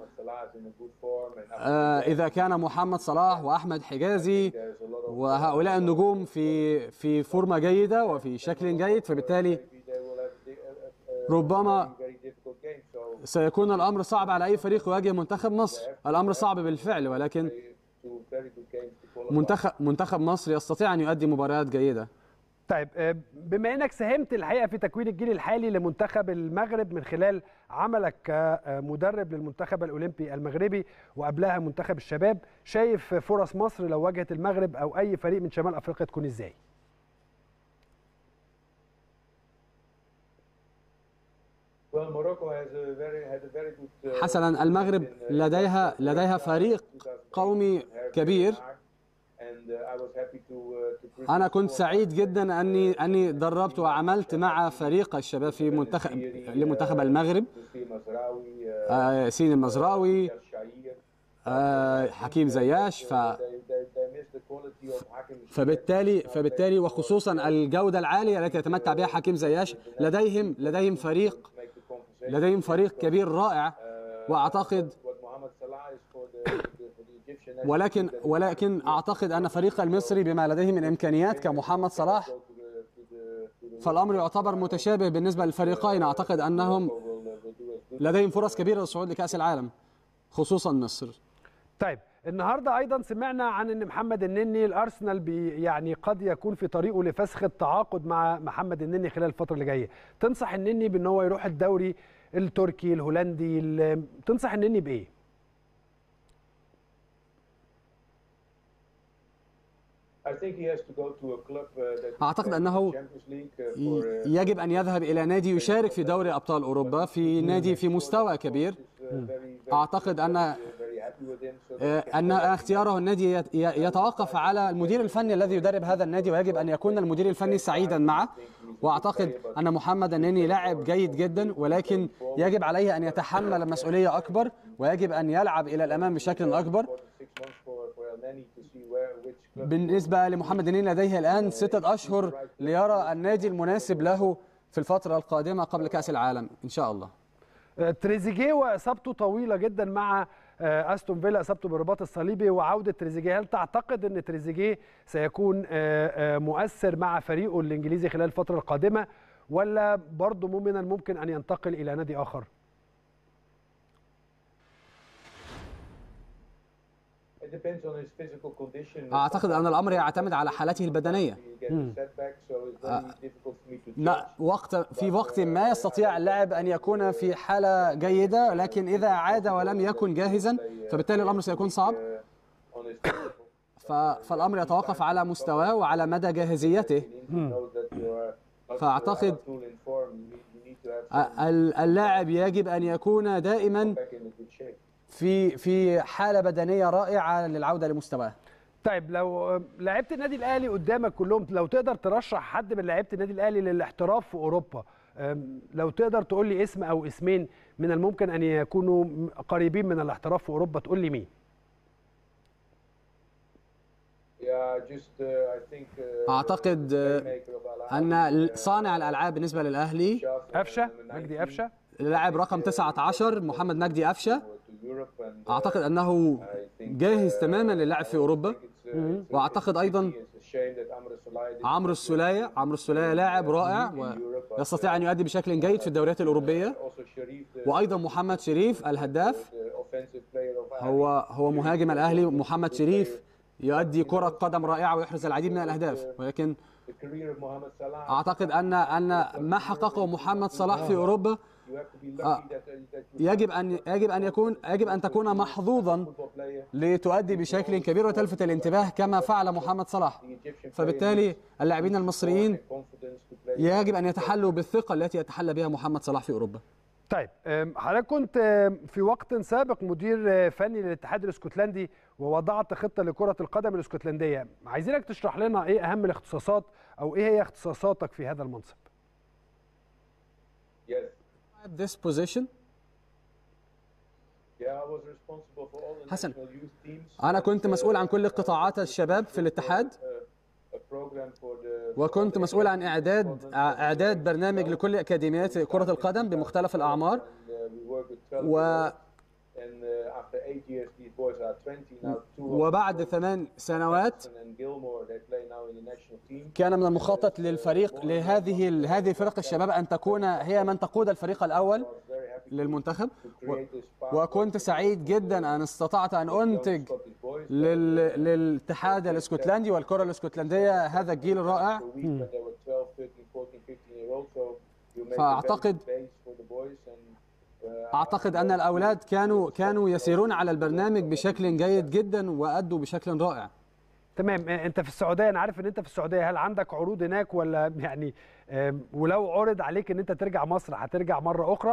آه اذا كان محمد صلاح واحمد حجازي وهؤلاء النجوم في في فورمه جيده وفي شكل جيد فبالتالي ربما سيكون الامر صعب على اي فريق يواجه منتخب مصر الامر صعب بالفعل ولكن منتخب منتخب مصر يستطيع ان يؤدي مباريات جيده طيب بما انك ساهمت الحقيقه في تكوين الجيل الحالي لمنتخب المغرب من خلال عملك كمدرب للمنتخب الاولمبي المغربي وقبلها منتخب الشباب شايف فرص مصر لو واجهت المغرب او اي فريق من شمال افريقيا تكون ازاي حسنا المغرب لديها لديها فريق قومي كبير أنا كنت سعيد جدا أني أني دربت وعملت مع فريق الشباب في منتخب لمنتخب المغرب آه سين المزراوي آه حكيم زياش ف فبالتالي فبالتالي وخصوصا الجودة العالية التي يتمتع بها حكيم زياش لديهم لديهم فريق لديهم فريق كبير رائع واعتقد ولكن ولكن اعتقد ان فريق المصري بما لديه من امكانيات كمحمد صلاح فالامر يعتبر متشابه بالنسبه للفريقين اعتقد انهم لديهم فرص كبيره للصعود لكاس العالم خصوصا مصر طيب النهارده ايضا سمعنا عن ان محمد النني الارسنال بي يعني قد يكون في طريقه لفسخ التعاقد مع محمد النني خلال الفتره اللي جايه تنصح النني بان هو يروح الدوري التركي الهولندي تنصح النني بايه أعتقد أنه يجب أن يذهب إلى نادي يشارك في دوري أبطال أوروبا في نادي في مستوى كبير أعتقد أن أن اختياره النادي يتوقف على المدير الفني الذي يدرب هذا النادي ويجب أن يكون المدير الفني سعيدا معه وأعتقد أن محمد النني لاعب جيد جدا ولكن يجب عليه أن يتحمل مسؤولية أكبر ويجب أن يلعب إلى الأمام بشكل أكبر بالنسبة لمحمد النني لديه الآن ستة أشهر ليرى النادي المناسب له في الفترة القادمة قبل كأس العالم إن شاء الله تريزيجيه واصابته طويله جدا مع استون فيلا اصابته بالرباط الصليبي وعوده تريزيجيه هل تعتقد ان تريزيجيه سيكون مؤثر مع فريقه الانجليزي خلال الفتره القادمه ولا برضه من الممكن ان ينتقل الى نادي اخر أعتقد أن الأمر يعتمد على حالته البدنية لا وقت في وقت ما يستطيع اللاعب أن يكون في حالة جيدة لكن إذا عاد ولم يكن جاهزا فبالتالي الأمر سيكون صعب فالأمر يتوقف على مستواه وعلى مدى جاهزيته فأعتقد اللاعب يجب أن يكون دائما في في حاله بدنيه رائعه للعوده لمستواه طيب لو لعيبه النادي الاهلي قدامك كلهم لو تقدر ترشح حد من لعيبه النادي الاهلي للاحتراف في اوروبا لو تقدر تقول لي اسم او اسمين من الممكن ان يكونوا قريبين من الاحتراف في اوروبا تقول لي مين اعتقد ان صانع الالعاب بالنسبه للاهلي قفشه مجدي قفشه اللاعب رقم 19 محمد مجدي قفشه اعتقد انه جاهز تماما للعب في اوروبا واعتقد ايضا عمرو السوليه عمرو السوليه لاعب رائع ويستطيع ان يؤدي بشكل جيد في الدوريات الاوروبيه وايضا محمد شريف الهداف هو هو مهاجم الاهلي محمد شريف يؤدي كره قدم رائعه ويحرز العديد من الاهداف ولكن اعتقد ان ان ما حققه محمد صلاح في اوروبا آه، يجب ان يجب ان يكون يجب ان تكون محظوظا لتؤدي بشكل كبير وتلفت الانتباه كما فعل محمد صلاح فبالتالي اللاعبين المصريين يجب ان يتحلوا بالثقه التي يتحلى بها محمد صلاح في اوروبا طيب أم، حضرتك كنت أم، في وقت سابق مدير آه، فني للاتحاد الاسكتلندي ووضعت خطه لكره القدم الاسكتلنديه عايزينك تشرح لنا ايه اهم الاختصاصات او ايه هي اختصاصاتك في هذا المنصب This position حسن أنا كنت مسؤول عن كل قطاعات الشباب في الاتحاد وكنت مسؤول عن إعداد إعداد برنامج لكل أكاديميات كرة القدم بمختلف الأعمار و وبعد ثمان سنوات كان من المخطط للفريق لهذه هذه فرق الشباب ان تكون هي من تقود الفريق الاول للمنتخب و- وكنت سعيد جدا ان استطعت ان انتج لل... للاتحاد الاسكتلندي والكره الاسكتلنديه هذا الجيل الرائع فأعتقد- اعتقد ان الاولاد كانوا كانوا يسيرون على البرنامج بشكل جيد جدا وادوا بشكل رائع تمام آه، انت في السعوديه انا عارف ان انت في السعوديه هل عندك عروض هناك ولا يعني آم، ولو عرض عليك ان انت ترجع مصر هترجع مره اخرى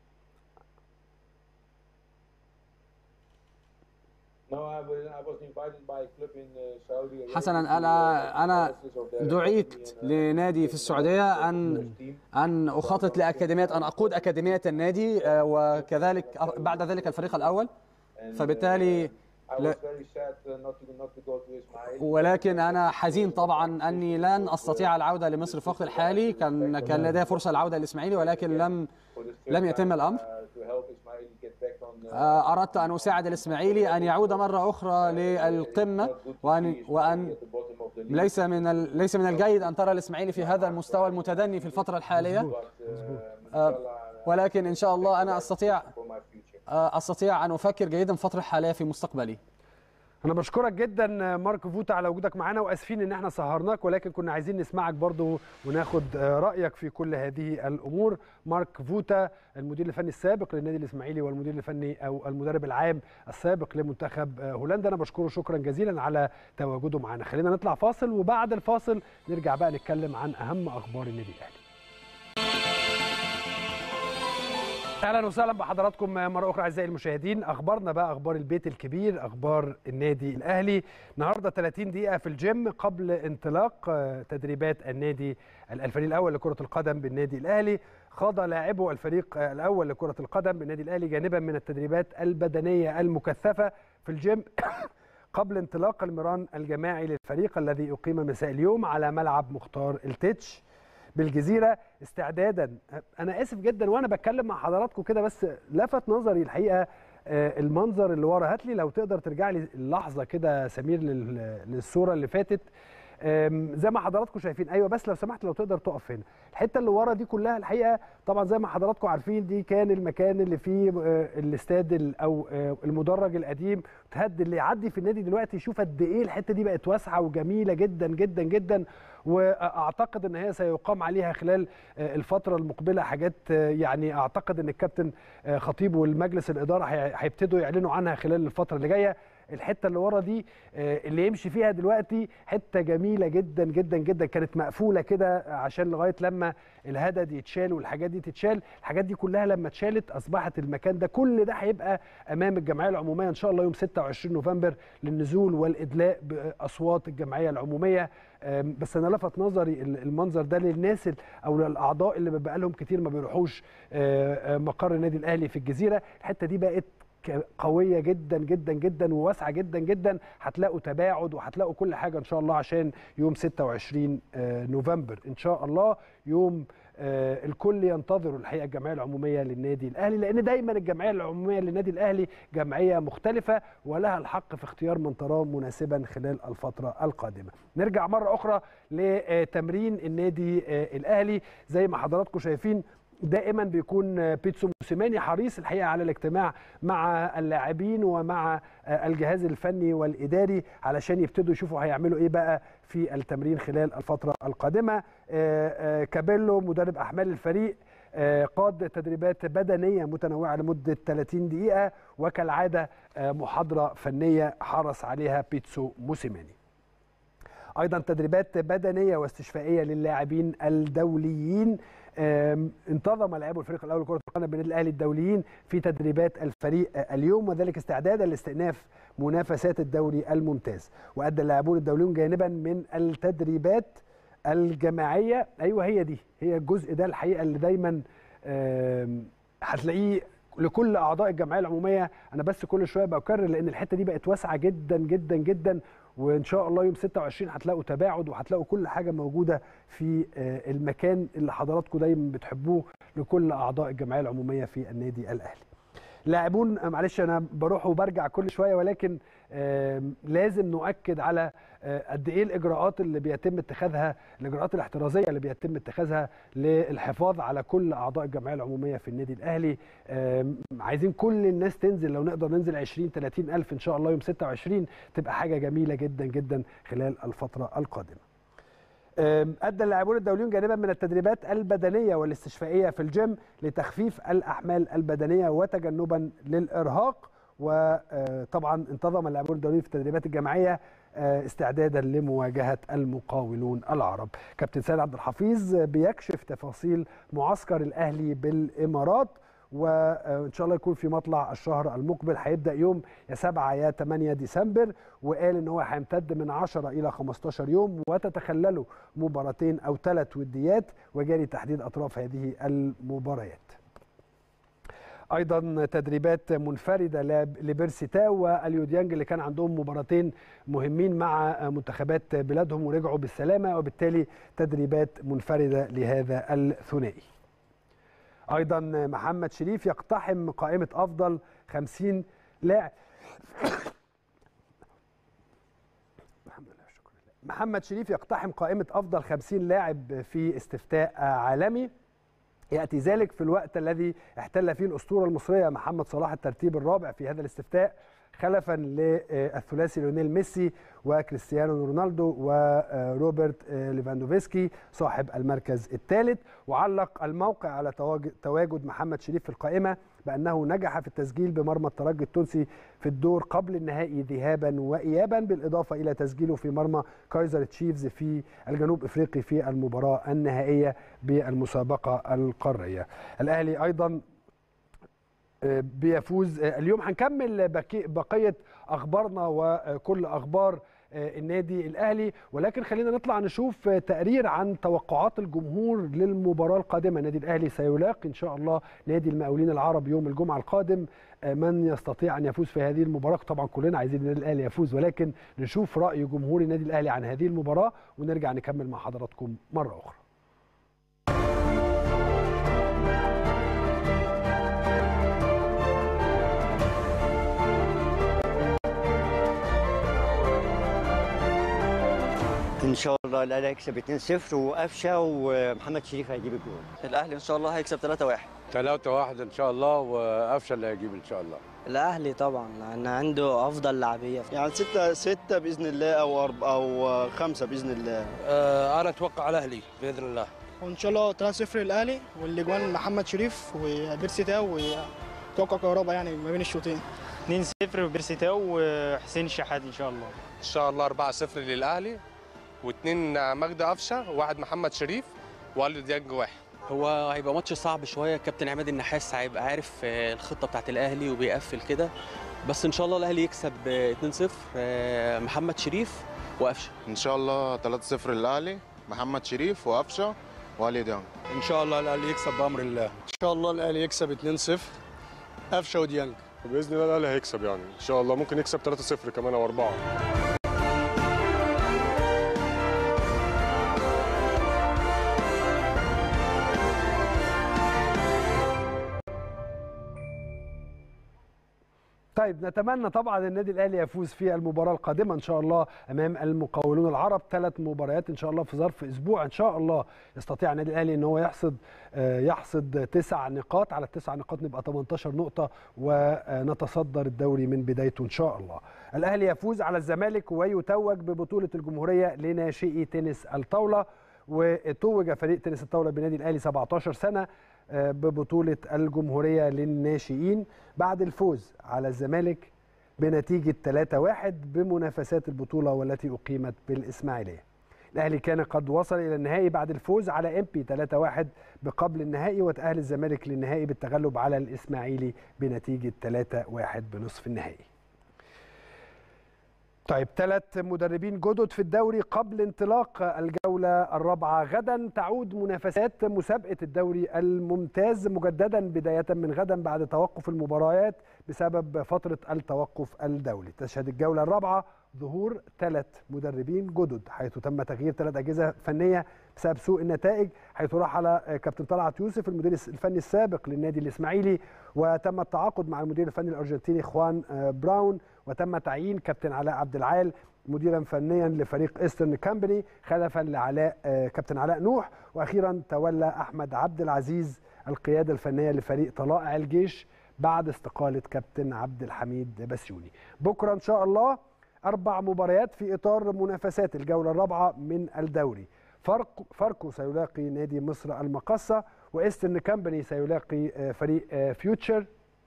حسنا انا انا دعيت لنادي في السعوديه ان ان اخطط لاكاديميه ان اقود اكاديميه النادي آه، وكذلك بعد ذلك الفريق الاول فبالتالي لا- ولكن انا حزين طبعا اني لن استطيع العوده لمصر في الوقت الحالي كان كان لدي فرصه العوده للاسماعيلي ولكن لم لم يتم الامر آه، اردت ان اساعد الاسماعيلي ان يعود مره اخرى للقمه وان وان ليس من ال... ليس من الجيد ان ترى الاسماعيلي في هذا المستوى المتدني في الفتره الحاليه آه، ولكن ان شاء الله انا استطيع آه، استطيع ان افكر جيدا في الفتره الحاليه في مستقبلي انا بشكرك جدا مارك فوتا على وجودك معانا واسفين ان احنا سهرناك ولكن كنا عايزين نسمعك برضو وناخد رايك في كل هذه الامور مارك فوتا المدير الفني السابق للنادي الاسماعيلي والمدير الفني او المدرب العام السابق لمنتخب هولندا انا بشكره شكرا جزيلا على تواجده معانا خلينا نطلع فاصل وبعد الفاصل نرجع بقى نتكلم عن اهم اخبار النادي الاهلي اهلا وسهلا بحضراتكم مره اخرى اعزائي المشاهدين اخبارنا بقى اخبار البيت الكبير اخبار النادي الاهلي النهارده 30 دقيقه في الجيم قبل انطلاق آه، تدريبات النادي الفريق الاول لكره القدم بالنادي الاهلي خاض لاعبو الفريق آه، الاول لكره القدم بالنادي الاهلي جانبا من التدريبات البدنيه المكثفه في الجيم قبل انطلاق المران الجماعي للفريق الذي اقيم مساء اليوم على ملعب مختار التتش بالجزيره استعدادا انا اسف جدا وانا بتكلم مع حضراتكم كده بس لفت نظري الحقيقه آه، المنظر اللي ورا هات لي لو تقدر ترجع لي اللحظه كده سمير لل- للصوره اللي فاتت آم، زي ما حضراتكم شايفين ايوه بس لو سمحت لو تقدر تقف هنا الحته اللي ورا دي كلها الحقيقه طبعا زي ما حضراتكم عارفين دي كان المكان اللي فيه آه، الاستاد ال- او آه، المدرج القديم تهد اللي يعدي في النادي دلوقتي يشوف قد ايه الحته دي بقت واسعه وجميله جدا جدا جدا واعتقد ان هي سيقام عليها خلال آه، الفتره المقبله حاجات آه، يعني اعتقد ان الكابتن آه، خطيب والمجلس الاداره هي- هيبتدوا يعلنوا عنها خلال الفتره اللي جايه الحته اللي ورا دي آه، اللي يمشي فيها دلوقتي حته جميله جدا جدا جدا كانت مقفوله كده عشان لغايه لما الهدد يتشال والحاجات دي تتشال الحاجات دي كلها لما اتشالت اصبحت المكان ده كل ده هيبقى امام الجمعيه العموميه ان شاء الله يوم 26 نوفمبر للنزول والادلاء باصوات الجمعيه العموميه آم، بس انا لفت نظري ال- المنظر ده للناس ال- او للاعضاء اللي بقى لهم كتير ما بيروحوش آه، آه، مقر النادي الاهلي في الجزيره الحته دي بقت ك- قويه جدا جدا جدا وواسعه جدا جدا هتلاقوا تباعد وهتلاقوا كل حاجه ان شاء الله عشان يوم 26 آه، نوفمبر ان شاء الله يوم آه، الكل ينتظر الحقيقه الجمعيه العموميه للنادي الاهلي لان دايما الجمعيه العموميه للنادي الاهلي جمعيه مختلفه ولها الحق في اختيار من تراه مناسبا خلال الفتره القادمه. نرجع مره اخرى لتمرين النادي آه، الاهلي زي ما حضراتكم شايفين دائما بيكون بيتسو موسيماني حريص الحقيقه على الاجتماع مع اللاعبين ومع الجهاز الفني والاداري علشان يبتدوا يشوفوا هيعملوا ايه بقى في التمرين خلال الفتره القادمه آه، آه، كابيلو مدرب احمال الفريق آه، قاد تدريبات بدنيه متنوعه لمده 30 دقيقه وكالعاده آه، محاضره فنيه حرص عليها بيتسو موسيماني ايضا تدريبات بدنيه واستشفائيه للاعبين الدوليين آم، انتظم لاعبو الفريق الاول لكره القدم بالنادي الاهلي الدوليين في تدريبات الفريق آه، اليوم وذلك استعدادا لاستئناف منافسات الدوري الممتاز وادى اللاعبون الدوليون جانبا من التدريبات الجماعيه ايوه هي دي هي الجزء ده الحقيقه اللي دايما آم، هتلاقيه لكل اعضاء الجمعيه العموميه انا بس كل شويه بكرر لان الحته دي بقت واسعه جدا جدا جدا وان شاء الله يوم 26 هتلاقوا تباعد وهتلاقوا كل حاجه موجوده في آه، المكان اللي حضراتكم دايما بتحبوه لكل اعضاء الجمعيه العموميه في النادي الاهلي. لاعبون آه، معلش انا بروح وبرجع كل شويه ولكن آم، لازم نؤكد على آه، قد ايه الاجراءات اللي بيتم اتخاذها الاجراءات الاحترازيه اللي بيتم اتخاذها للحفاظ على كل اعضاء الجمعيه العموميه في النادي الاهلي آم، عايزين كل الناس تنزل لو نقدر ننزل 20 30 الف ان شاء الله يوم 26 تبقى حاجه جميله جدا جدا خلال الفتره القادمه أم، أدى اللاعبون الدوليون جانبا من التدريبات البدنية والاستشفائية في الجيم لتخفيف الأحمال البدنية وتجنبا للإرهاق وطبعا انتظم اللاعبون الدوليون في التدريبات الجماعية آه، استعدادا لمواجهة المقاولون العرب كابتن سيد عبد الحفيظ بيكشف تفاصيل معسكر الأهلي بالإمارات وان شاء الله يكون في مطلع الشهر المقبل هيبدا يوم يا 7 يا 8 ديسمبر وقال ان هو هيمتد من 10 الى 15 يوم وتتخلله مباراتين او ثلاث وديات وجاري تحديد اطراف هذه المباريات. ايضا تدريبات منفرده لب- لبيرسي تاو واليو ديانج اللي كان عندهم مباراتين مهمين مع منتخبات بلادهم ورجعوا بالسلامه وبالتالي تدريبات منفرده لهذا الثنائي. ايضا محمد شريف يقتحم قائمه افضل 50 لاعب الحمد لله شكرا لله. محمد شريف يقتحم قائمه افضل 50 لاعب في استفتاء عالمي ياتي ذلك في الوقت الذي احتل فيه الاسطوره المصريه محمد صلاح الترتيب الرابع في هذا الاستفتاء خلفا للثلاثي ليونيل ميسي وكريستيانو رونالدو وروبرت ليفاندوفسكي صاحب المركز الثالث وعلق الموقع على تواج- تواجد محمد شريف في القائمه بانه نجح في التسجيل بمرمى الترجي التونسي في الدور قبل النهائي ذهابا وايابا بالاضافه الى تسجيله في مرمى كايزر تشيفز في الجنوب افريقي في المباراه النهائيه بالمسابقه القاريه. الاهلي ايضا آه، بيفوز آه، اليوم هنكمل بقي- بقيه اخبارنا وكل اخبار آه، النادي الاهلي ولكن خلينا نطلع نشوف آه، تقرير عن توقعات الجمهور للمباراه القادمه النادي الاهلي سيلاقي ان شاء الله نادي المقاولين العرب يوم الجمعه القادم آه، من يستطيع ان يفوز في هذه المباراه طبعا كلنا عايزين النادي الاهلي يفوز ولكن نشوف راي جمهور النادي الاهلي عن هذه المباراه ونرجع نكمل مع حضراتكم مره اخرى ان شاء الله الاهلي هيكسب 2-0 وقفشه ومحمد شريف هيجيب الجول الاهلي ان شاء الله هيكسب 3-1 3 1 ان شاء الله وقفشه اللي هيجيب ان شاء الله الاهلي طبعا لان عنده افضل لاعبيه يعني ستة ستة بإذن الله أو أرب أو خمسة بإذن الله آه انا اتوقع الاهلي باذن الله وان شاء الله 3-0 الاهلي والاجوان محمد شريف وبيرسي تاو وتوقع كهربا يعني ما بين الشوطين 2-0 وبيرسي تاو وحسين الشحات ان شاء الله ان شاء الله 4-0 للاهلي واثنين مجدي قفشه وواحد محمد شريف واليو ديانج واحد هو هيبقى ماتش صعب شويه كابتن عماد النحاس هيبقى عارف آه، الخطه بتاعت الاهلي وبيقفل كده بس ان شاء الله الاهلي يكسب آه، 2-0 آه، محمد شريف وقفشه ان شاء الله 3-0 للاهلي محمد شريف وقفشه وعلي ديانج ان شاء الله الاهلي يكسب بامر الله ان شاء الله الاهلي يكسب 2-0 قفشه وديانج باذن الله الاهلي هيكسب يعني ان شاء الله ممكن يكسب 3-0 كمان او 4 طيب نتمنى طبعا النادي الاهلي يفوز في المباراه القادمه ان شاء الله امام المقاولون العرب ثلاث مباريات ان شاء الله في ظرف اسبوع ان شاء الله يستطيع النادي الاهلي ان هو يحصد يحصد تسع نقاط على التسع نقاط نبقى 18 نقطه ونتصدر الدوري من بدايته ان شاء الله الاهلي يفوز على الزمالك ويتوج ببطوله الجمهوريه لناشئي تنس الطاوله وتوج فريق تنس الطاوله بنادي الاهلي 17 سنه ببطوله الجمهوريه للناشئين بعد الفوز على الزمالك بنتيجه 3-1 بمنافسات البطوله والتي اقيمت بالاسماعيليه. الاهلي كان قد وصل الى النهائي بعد الفوز على امبي 3-1 بقبل النهائي وتاهل الزمالك للنهائي بالتغلب على الاسماعيلي بنتيجه 3-1 بنصف النهائي. طيب ثلاث مدربين جدد في الدوري قبل انطلاق الجولة الرابعة غدا تعود منافسات مسابقة الدوري الممتاز مجددا بداية من غدا بعد توقف المباريات بسبب فترة التوقف الدولي تشهد الجولة الرابعة ظهور ثلاث مدربين جدد حيث تم تغيير ثلاث أجهزة فنية بسبب سوء النتائج حيث راح على كابتن طلعت يوسف المدير الفني السابق للنادي الإسماعيلي وتم التعاقد مع المدير الفني الأرجنتيني خوان براون وتم تعيين كابتن علاء عبد العال مديرا فنيا لفريق ايسترن كامباني خلفا لعلاء كابتن علاء نوح واخيرا تولى احمد عبد العزيز القياده الفنيه لفريق طلائع الجيش بعد استقاله كابتن عبد الحميد بسيوني بكره ان شاء الله اربع مباريات في اطار منافسات الجوله الرابعه من الدوري فرق فاركو سيلاقي نادي مصر المقصه وايسترن كامباني سيلاقي فريق فيوتشر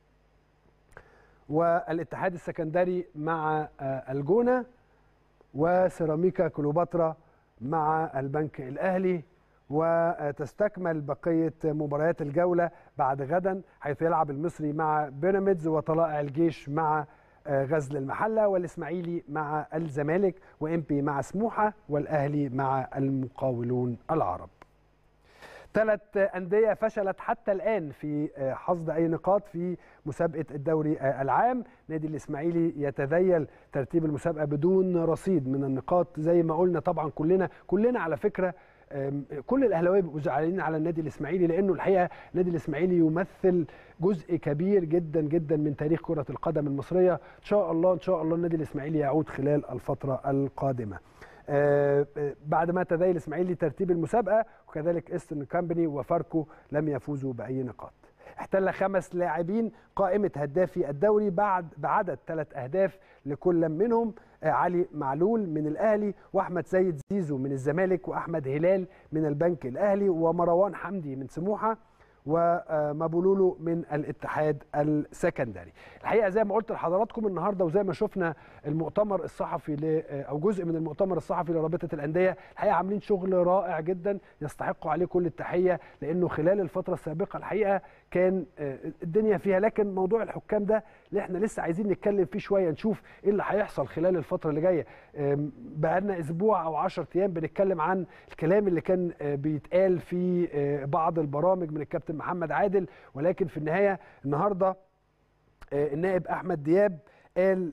والاتحاد السكندري مع الجونه وسيراميكا كليوباترا مع البنك الاهلي وتستكمل بقيه مباريات الجوله بعد غدا حيث يلعب المصري مع بيراميدز وطلائع الجيش مع غزل المحله والاسماعيلي مع الزمالك وامبي مع سموحه والاهلي مع المقاولون العرب ثلاث أندية فشلت حتى الآن في حصد أي نقاط في مسابقة الدوري العام نادي الإسماعيلي يتذيل ترتيب المسابقة بدون رصيد من النقاط زي ما قلنا طبعا كلنا كلنا على فكرة كل الاهلاويه بيبقوا زعلانين على النادي الاسماعيلي لانه الحقيقه النادي الاسماعيلي يمثل جزء كبير جدا جدا من تاريخ كره القدم المصريه ان شاء الله ان شاء الله النادي الاسماعيلي يعود خلال الفتره القادمه آه بعد ما تذيل الاسماعيلي ترتيب المسابقه وكذلك ايسترن كامباني وفاركو لم يفوزوا باي نقاط. احتل خمس لاعبين قائمه هدافي الدوري بعد بعدد ثلاث اهداف لكل منهم آه علي معلول من الاهلي واحمد سيد زيزو من الزمالك واحمد هلال من البنك الاهلي ومروان حمدي من سموحه ومابولولو من الاتحاد السكندري الحقيقه زي ما قلت لحضراتكم النهارده وزي ما شفنا المؤتمر الصحفي او جزء من المؤتمر الصحفي لرابطه الانديه الحقيقه عاملين شغل رائع جدا يستحقوا عليه كل التحيه لانه خلال الفتره السابقه الحقيقه كان الدنيا فيها لكن موضوع الحكام ده اللي احنا لسه عايزين نتكلم فيه شويه نشوف ايه اللي هيحصل خلال الفتره اللي جايه بقى لنا اسبوع او 10 ايام بنتكلم عن الكلام اللي كان بيتقال في بعض البرامج من الكابتن محمد عادل ولكن في النهايه النهارده النائب احمد دياب قال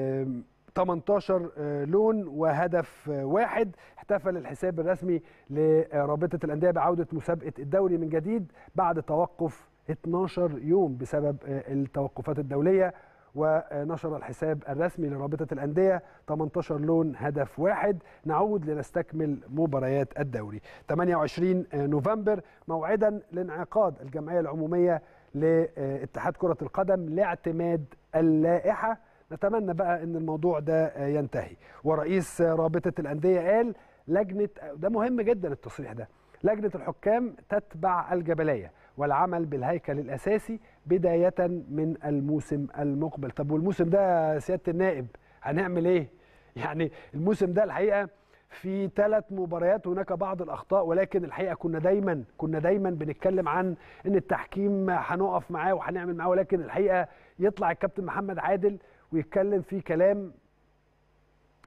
18 لون وهدف واحد احتفل الحساب الرسمي لرابطه الانديه بعوده مسابقه الدوري من جديد بعد توقف 12 يوم بسبب التوقفات الدوليه ونشر الحساب الرسمي لرابطه الانديه 18 لون هدف واحد نعود لنستكمل مباريات الدوري 28 نوفمبر موعدا لانعقاد الجمعيه العموميه لاتحاد كره القدم لاعتماد اللائحه نتمنى بقى ان الموضوع ده ينتهي ورئيس رابطه الانديه قال لجنه ده مهم جدا التصريح ده لجنه الحكام تتبع الجبليه والعمل بالهيكل الاساسي بدايه من الموسم المقبل طب والموسم ده سياده النائب هنعمل ايه يعني الموسم ده الحقيقه في ثلاث مباريات هناك بعض الاخطاء ولكن الحقيقه كنا دايما كنا دايما بنتكلم عن ان التحكيم هنقف معاه وهنعمل معاه ولكن الحقيقه يطلع الكابتن محمد عادل ويتكلم في كلام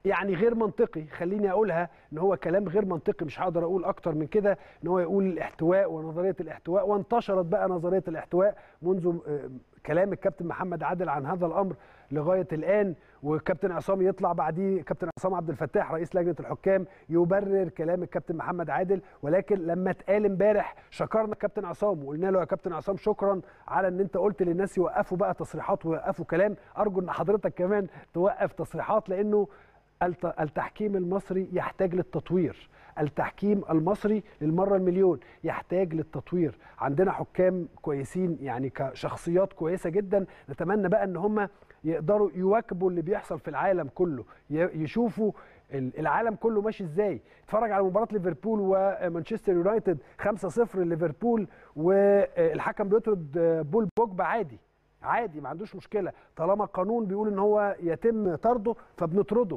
يعني غير منطقي خليني اقولها ان هو كلام غير منطقي مش هقدر اقول اكتر من كده ان هو يقول الاحتواء ونظريه الاحتواء وانتشرت بقى نظريه الاحتواء منذ آه، كلام الكابتن محمد عادل عن هذا الامر لغايه الان وكابتن عصام يطلع بعديه كابتن عصام عبد الفتاح رئيس لجنه الحكام يبرر كلام الكابتن محمد عادل ولكن لما اتقال امبارح شكرنا الكابتن عصام وقلنا له يا كابتن عصام شكرا على ان انت قلت للناس يوقفوا بقى تصريحات ويوقفوا كلام ارجو ان حضرتك كمان توقف تصريحات لانه الت- التحكيم المصري يحتاج للتطوير التحكيم المصري للمرة المليون يحتاج للتطوير عندنا حكام كويسين يعني كشخصيات كويسة جدا نتمنى بقى ان هم يقدروا يواكبوا اللي بيحصل في العالم كله ي- يشوفوا ال- العالم كله ماشي ازاي اتفرج على مباراة ليفربول ومانشستر يونايتد 5-0 ليفربول والحكم بيطرد بول بوجبا عادي عادي ما عندوش مشكلة طالما القانون بيقول ان هو يتم طرده فبنطرده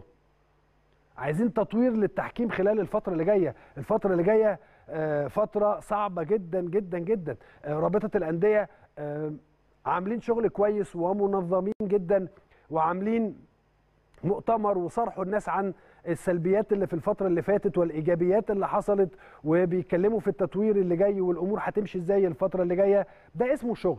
عايزين تطوير للتحكيم خلال الفترة اللي جاية الفترة اللي جاية آه، فترة صعبة جدا جدا جدا آه، رابطة الأندية آه، عاملين شغل كويس ومنظمين جدا وعاملين مؤتمر وصرحوا الناس عن السلبيات اللي في الفترة اللي فاتت والإيجابيات اللي حصلت وبيتكلموا في التطوير اللي جاي والأمور هتمشي ازاي الفترة اللي جاية ده اسمه شغل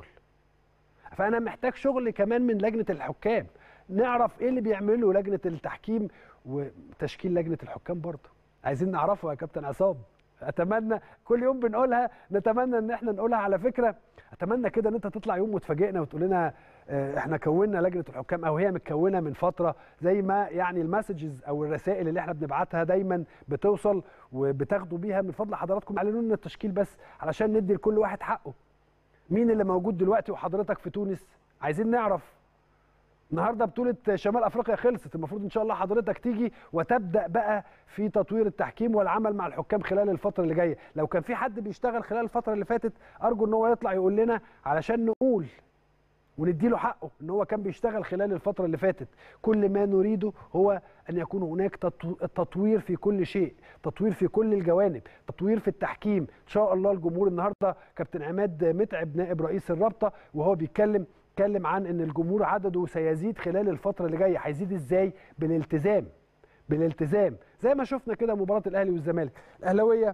فانا محتاج شغل كمان من لجنه الحكام نعرف ايه اللي بيعمله لجنه التحكيم وتشكيل لجنه الحكام برضه عايزين نعرفه يا كابتن عصام اتمنى كل يوم بنقولها نتمنى ان احنا نقولها على فكره اتمنى كده ان انت تطلع يوم وتفاجئنا وتقول لنا آه، احنا كونا لجنه الحكام او هي متكونه من فتره زي ما يعني المسجز او الرسائل اللي احنا بنبعتها دايما بتوصل وبتاخدوا بيها من فضل حضراتكم اعلنوا لنا التشكيل بس علشان ندي لكل واحد حقه مين اللي موجود دلوقتي وحضرتك في تونس عايزين نعرف النهارده بطوله شمال افريقيا خلصت المفروض ان شاء الله حضرتك تيجي وتبدا بقى في تطوير التحكيم والعمل مع الحكام خلال الفتره اللي جايه لو كان في حد بيشتغل خلال الفتره اللي فاتت ارجو ان هو يطلع يقول لنا علشان نقول ونديله حقه ان هو كان بيشتغل خلال الفتره اللي فاتت كل ما نريده هو ان يكون هناك تطو- تطوير في كل شيء تطوير في كل الجوانب تطوير في التحكيم ان شاء الله الجمهور النهارده كابتن عماد متعب نائب رئيس الرابطه وهو بيتكلم اتكلم عن ان الجمهور عدده سيزيد خلال الفتره اللي جايه هيزيد ازاي بالالتزام بالالتزام زي ما شفنا كده مباراه الاهلي والزمالك الاهلاويه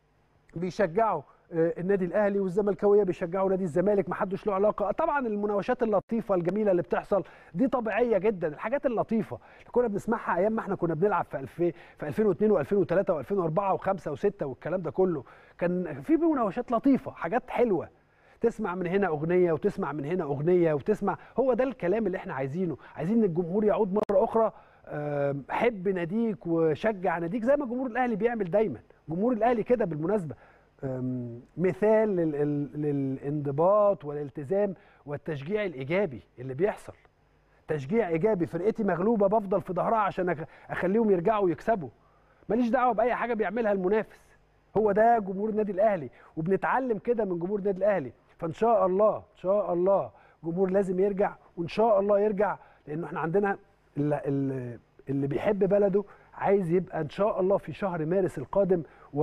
بيشجعوا آه، النادي الاهلي والزملكاويه بيشجعوا نادي الزمالك ما حدش له علاقه طبعا المناوشات اللطيفه الجميله اللي بتحصل دي طبيعيه جدا الحاجات اللطيفه اللي كنا بنسمعها ايام ما احنا كنا بنلعب في 2000 في 2002 و2003 و2004 و5 و6 والكلام ده كله كان في مناوشات لطيفه حاجات حلوه تسمع من هنا اغنيه وتسمع من هنا اغنيه وتسمع هو ده الكلام اللي احنا عايزينه عايزين ان الجمهور يعود مره اخرى آم، حب ناديك وشجع ناديك زي ما جمهور الاهلي بيعمل دايما جمهور الاهلي كده بالمناسبه آم، مثال لل- ال- للانضباط والالتزام والتشجيع الايجابي اللي بيحصل تشجيع ايجابي فرقتي مغلوبه بفضل في ظهرها عشان أخ- اخليهم يرجعوا يكسبوا ماليش دعوه باي حاجه بيعملها المنافس هو ده جمهور النادي الاهلي وبنتعلم كده من جمهور النادي الاهلي فان شاء الله ان شاء الله جمهور لازم يرجع وان شاء الله يرجع لانه احنا عندنا اللي, اللي- اللي بيحب بلده عايز يبقى ان شاء الله في شهر مارس القادم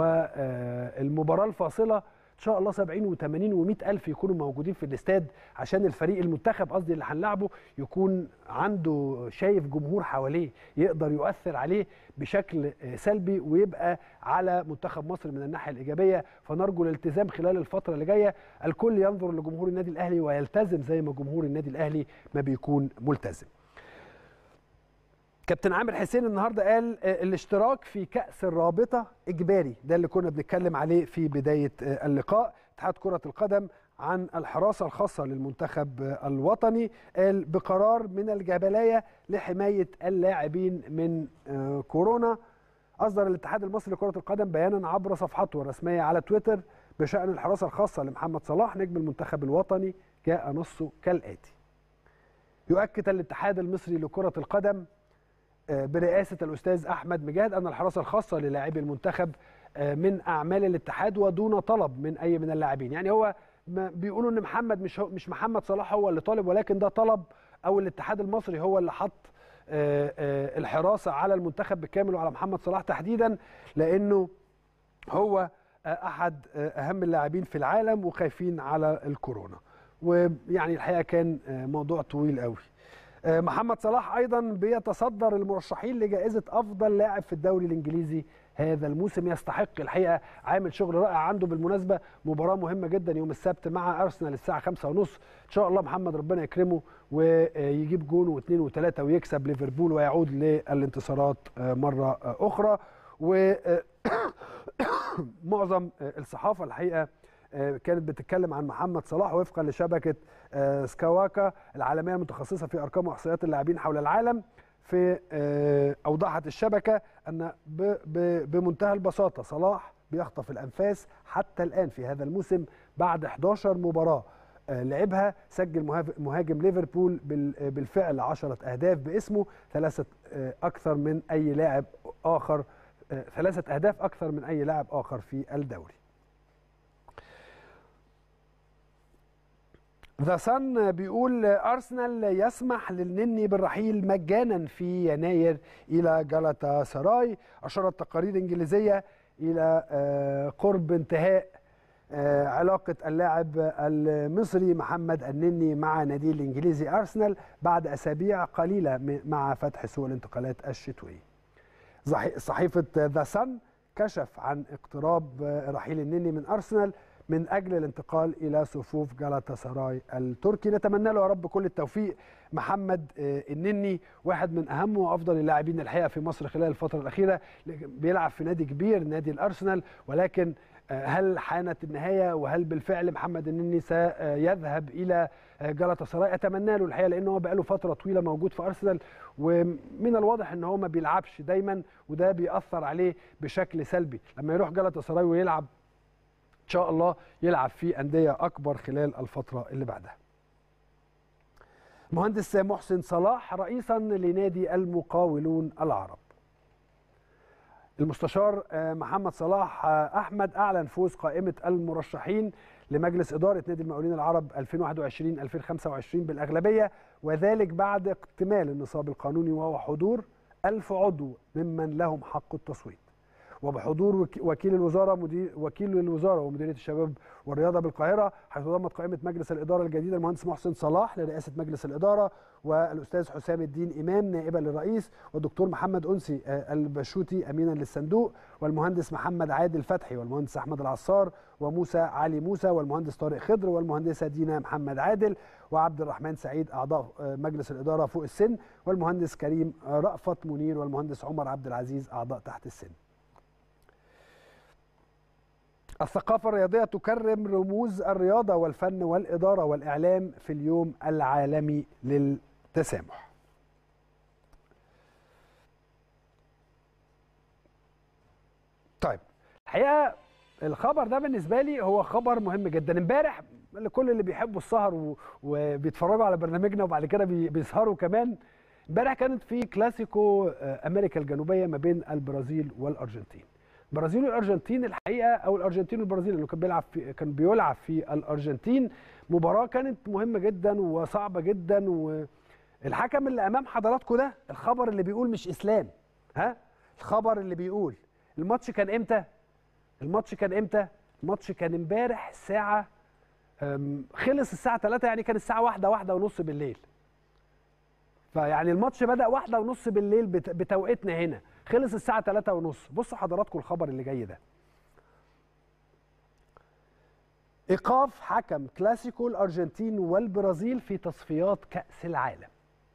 والمباراه الفاصله ان شاء الله 70 و80 و100 الف يكونوا موجودين في الاستاد عشان الفريق المنتخب قصدي اللي هنلعبه يكون عنده شايف جمهور حواليه يقدر يؤثر عليه بشكل آه، سلبي ويبقى على منتخب مصر من الناحيه الايجابيه فنرجو الالتزام خلال الفتره اللي جايه الكل ينظر لجمهور النادي الاهلي ويلتزم زي ما جمهور النادي الاهلي ما بيكون ملتزم كابتن عامر حسين النهارده قال آه، الاشتراك في كأس الرابطة إجباري ده اللي كنا بنتكلم عليه في بداية آه، اللقاء اتحاد كرة القدم عن الحراسة الخاصة للمنتخب آه، الوطني قال بقرار من الجبلاية لحماية اللاعبين من آه، كورونا أصدر الاتحاد المصري لكرة القدم بيانا عبر صفحته الرسمية على تويتر بشأن الحراسة الخاصة لمحمد صلاح نجم المنتخب الوطني جاء نصه كالآتي يؤكد الاتحاد المصري لكرة القدم آه، برئاسة الأستاذ أحمد مجاهد أن الحراسة الخاصة للاعبي المنتخب آه، من أعمال الاتحاد ودون طلب من أي من اللاعبين يعني هو ما بيقولوا أن محمد مش هو مش محمد صلاح هو اللي طالب ولكن ده طلب أو الاتحاد المصري هو اللي حط آه، آه، الحراسة على المنتخب بالكامل وعلى محمد صلاح تحديدا لأنه هو آه، أحد آه، أهم اللاعبين في العالم وخايفين على الكورونا ويعني الحقيقة كان آه، موضوع طويل قوي آه، محمد صلاح ايضا بيتصدر المرشحين لجائزه افضل لاعب في الدوري الانجليزي هذا الموسم يستحق الحقيقه عامل شغل رائع عنده بالمناسبه مباراه مهمه جدا يوم السبت مع ارسنال الساعه 5:30 ان شاء الله محمد ربنا يكرمه ويجيب جون واثنين وثلاثه ويكسب ليفربول ويعود للانتصارات آه، مره آه، اخرى ومعظم الصحافه الحقيقه آه، كانت بتتكلم عن محمد صلاح وفقا لشبكه آه، سكاواكا العالميه المتخصصه في ارقام واحصائيات اللاعبين حول العالم في آه، اوضحت الشبكه ان ب- ب- بمنتهى البساطه صلاح بيخطف الانفاس حتى الان في هذا الموسم بعد 11 مباراه آه، لعبها سجل مهاف- مهاجم ليفربول بال- آه، بالفعل 10 اهداف باسمه ثلاثه آه، اكثر من اي لاعب اخر آه، ثلاثه اهداف اكثر من اي لاعب اخر في الدوري ذا صن بيقول ارسنال يسمح للنني بالرحيل مجانا في يناير الى جالاتا سراي اشارت تقارير انجليزيه الى آه، قرب انتهاء آه، علاقه اللاعب المصري محمد النني مع نادي الانجليزي ارسنال بعد اسابيع قليله م- مع فتح سوق الانتقالات الشتويه صحي- صحيفه ذا صن كشف عن اقتراب آه، رحيل النني من ارسنال من اجل الانتقال الى صفوف جالاتا سراي التركي نتمنى له يا رب كل التوفيق محمد آه، النني واحد من اهم وافضل اللاعبين الحقيقه في مصر خلال الفتره الاخيره بيلعب في نادي كبير نادي الارسنال ولكن آه، هل حانت النهايه وهل بالفعل محمد النني سيذهب الى آه، جالاتا سراي اتمنى له الحقيقه لان هو بقاله فتره طويله موجود في ارسنال ومن الواضح ان هو ما بيلعبش دايما وده بيأثر عليه بشكل سلبي لما يروح جالاتا سراي ويلعب ان شاء الله يلعب في انديه اكبر خلال الفتره اللي بعدها. مهندس محسن صلاح رئيسا لنادي المقاولون العرب. المستشار آه، محمد صلاح آه، احمد اعلن فوز قائمه المرشحين لمجلس اداره نادي المقاولين العرب 2021 2025 بالاغلبيه وذلك بعد اكتمال النصاب القانوني وهو حضور ألف عضو ممن لهم حق التصويت. وبحضور وك- وكيل الوزاره مدير وكيل الوزاره ومديريه الشباب والرياضه بالقاهره حيث ضمت قائمه مجلس الاداره الجديده المهندس محسن صلاح لرئاسه مجلس الاداره والاستاذ حسام الدين امام نائبا للرئيس والدكتور محمد انسي آه، البشوتي امينا للصندوق والمهندس محمد عادل فتحي والمهندس احمد العصار وموسى علي موسى والمهندس طارق خضر والمهندسه دينا محمد عادل وعبد الرحمن سعيد اعضاء آه، مجلس الاداره فوق السن والمهندس كريم آه، رأفت منير والمهندس عمر عبد العزيز اعضاء تحت السن الثقافة الرياضية تكرم رموز الرياضة والفن والإدارة والإعلام في اليوم العالمي للتسامح. طيب الحقيقة الخبر ده بالنسبة لي هو خبر مهم جدا امبارح لكل اللي بيحبوا السهر و... وبيتفرجوا على برنامجنا وبعد كده بي... بيسهروا كمان امبارح كانت في كلاسيكو آه، امريكا الجنوبيه ما بين البرازيل والارجنتين البرازيل والارجنتين الحقيقه او الارجنتين والبرازيل اللي كان بيلعب في كان بيلعب في الارجنتين مباراه كانت مهمه جدا وصعبه جدا والحكم اللي امام حضراتكم ده الخبر اللي بيقول مش اسلام ها الخبر اللي بيقول الماتش كان امتى الماتش كان امتى الماتش كان امبارح الساعه أم، خلص الساعه 3 يعني كان الساعه واحدة واحدة ونص بالليل فيعني الماتش بدأ واحدة ونص بالليل بت- بتوقيتنا هنا خلص الساعة 3 ونص بصوا حضراتكم الخبر اللي جاي ده إيقاف حكم كلاسيكو الأرجنتين والبرازيل في تصفيات كأس العالم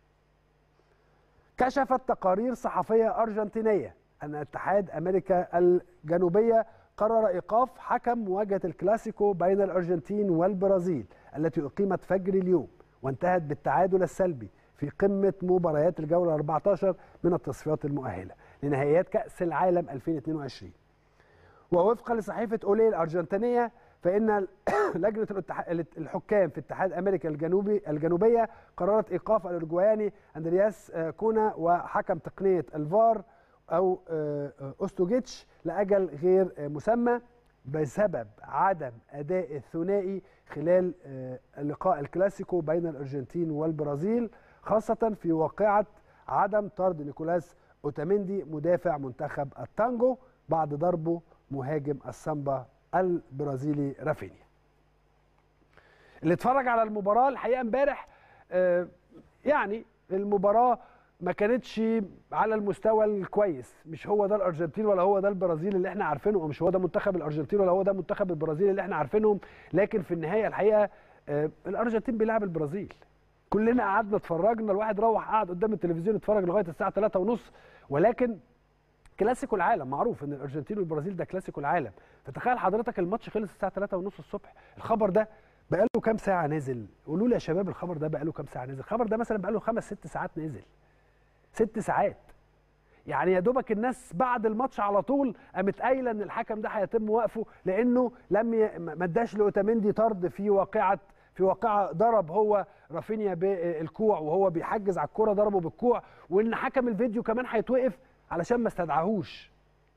كشفت تقارير صحفية أرجنتينية أن اتحاد أمريكا الجنوبية قرر إيقاف حكم مواجهة الكلاسيكو بين الأرجنتين والبرازيل التي أقيمت فجر اليوم وانتهت بالتعادل السلبي في قمة مباريات الجولة 14 من التصفيات المؤهلة لنهائيات كأس العالم 2022 ووفقا لصحيفة أولي الأرجنتينية فإن لجنة الاتح- الحكام في اتحاد أمريكا الجنوبي الجنوبية قررت إيقاف الأورجواياني أندرياس آه، كونا وحكم تقنية الفار أو آه، آه، أوستوجيتش لأجل غير آه، مسمى بسبب عدم أداء الثنائي خلال آه، لقاء الكلاسيكو بين الأرجنتين والبرازيل خاصة في واقعة عدم طرد نيكولاس أوتاميندي مدافع منتخب التانجو بعد ضربه مهاجم السامبا البرازيلي رافينيا اللي اتفرج على المباراة الحقيقة امبارح آه، يعني المباراه ما كانتش على المستوى الكويس مش هو ده الارجنتين ولا هو ده البرازيل اللي احنا عارفينه ومش هو ده منتخب الارجنتين ولا هو ده منتخب البرازيل اللي احنا عارفينهم لكن في النهايه الحقيقه آه، الارجنتين بيلعب البرازيل كلنا قعدنا اتفرجنا الواحد روح قعد قدام التلفزيون اتفرج لغايه الساعه 3 ونص ولكن كلاسيكو العالم معروف ان الارجنتين والبرازيل ده كلاسيكو العالم فتخيل حضرتك الماتش خلص الساعه 3 ونص الصبح الخبر ده بقاله كام ساعه نازل قولوا لي يا شباب الخبر ده بقاله كام ساعه نازل الخبر ده مثلا بقاله خمس ست ساعات نازل ست ساعات يعني يا دوبك الناس بعد الماتش على طول قامت قايله ان الحكم ده هيتم وقفه لانه لم ي... ما اداش لاوتاميندي طرد في واقعه في واقعه ضرب هو رافينيا بالكوع وهو بيحجز على الكوره ضربه بالكوع وان حكم الفيديو كمان هيتوقف علشان ما استدعاهوش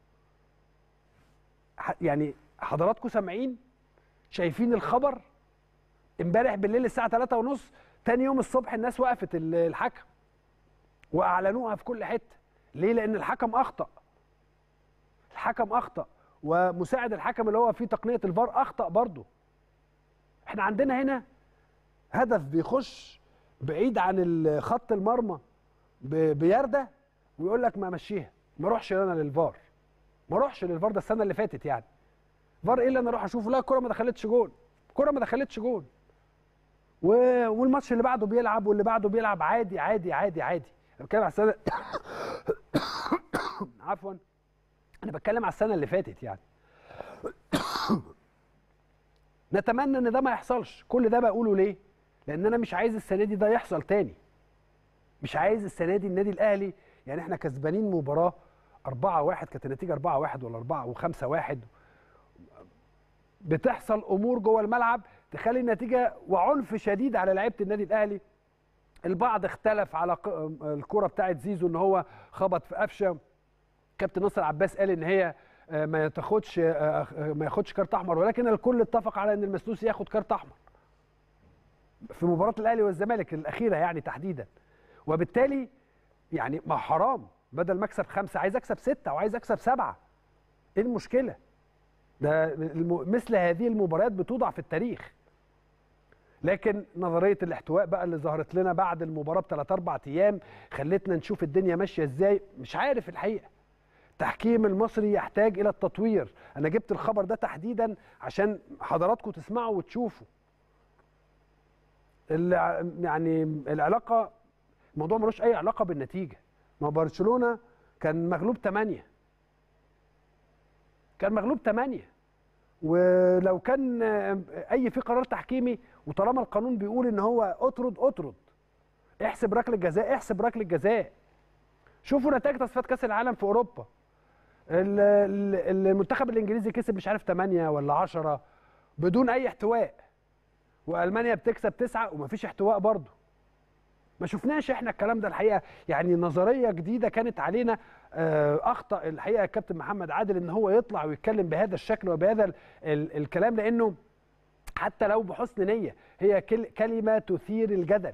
ح- يعني حضراتكم سامعين شايفين الخبر امبارح بالليل الساعه 3 ونص تاني يوم الصبح الناس وقفت ال- الحكم واعلنوها في كل حته ليه لان الحكم اخطا الحكم اخطا ومساعد الحكم اللي هو في تقنيه الفار اخطا برضه احنا عندنا هنا هدف بيخش بعيد عن ال- خط المرمى ب- بيرده ويقول لك ما مشيها ما اروحش انا للفار ما اروحش للفار ده السنه اللي فاتت يعني فار ايه اللي انا اروح اشوفه لا الكره ما دخلتش جون الكره ما دخلتش جون و... والماتش اللي بعده بيلعب واللي بعده بيلعب عادي عادي عادي عادي انا بتكلم على السنه عفوا انا بتكلم على السنه اللي فاتت يعني نتمنى ان ده ما يحصلش كل ده بقوله ليه لان انا مش عايز السنه دي ده يحصل تاني مش عايز السنه دي النادي الاهلي يعني احنا كسبانين مباراه 4 1 كانت النتيجه 4 1 ولا 4 و5 1 بتحصل امور جوه الملعب تخلي النتيجه وعنف شديد على لعيبه النادي الاهلي البعض اختلف على ق- الكره بتاعت زيزو ان هو خبط في قفشه كابتن ناصر عباس قال ان هي آه، ما تاخدش آه، آه، ما ياخدش كارت احمر ولكن الكل اتفق على ان المسلوسي ياخد كارت احمر في مباراه الاهلي والزمالك الاخيره يعني تحديدا وبالتالي يعني ما حرام بدل ما اكسب خمسه عايز اكسب سته وعايز اكسب سبعه ايه المشكله؟ ده الم- مثل هذه المباريات بتوضع في التاريخ لكن نظريه الاحتواء بقى اللي ظهرت لنا بعد المباراه بثلاث اربع ايام خلتنا نشوف الدنيا ماشيه ازاي مش عارف الحقيقه التحكيم المصري يحتاج الى التطوير انا جبت الخبر ده تحديدا عشان حضراتكم تسمعوا وتشوفوا الع- يعني العلاقه الموضوع ملوش اي علاقه بالنتيجه ما برشلونه كان مغلوب 8 كان مغلوب 8 ولو كان آه، اي في قرار تحكيمي وطالما القانون بيقول ان هو اطرد اطرد احسب ركله جزاء احسب ركله جزاء شوفوا نتائج تصفيات كاس العالم في اوروبا ال- ال- المنتخب الانجليزي كسب مش عارف 8 ولا 10 بدون اي احتواء والمانيا بتكسب تسعة ومفيش احتواء برضه ما شفناش احنا الكلام ده الحقيقه يعني نظريه جديده كانت علينا آه، اخطا الحقيقه الكابتن محمد عادل ان هو يطلع ويتكلم بهذا الشكل وبهذا ال- ال- الكلام لانه حتى لو بحسن نيه هي كل- كلمه تثير الجدل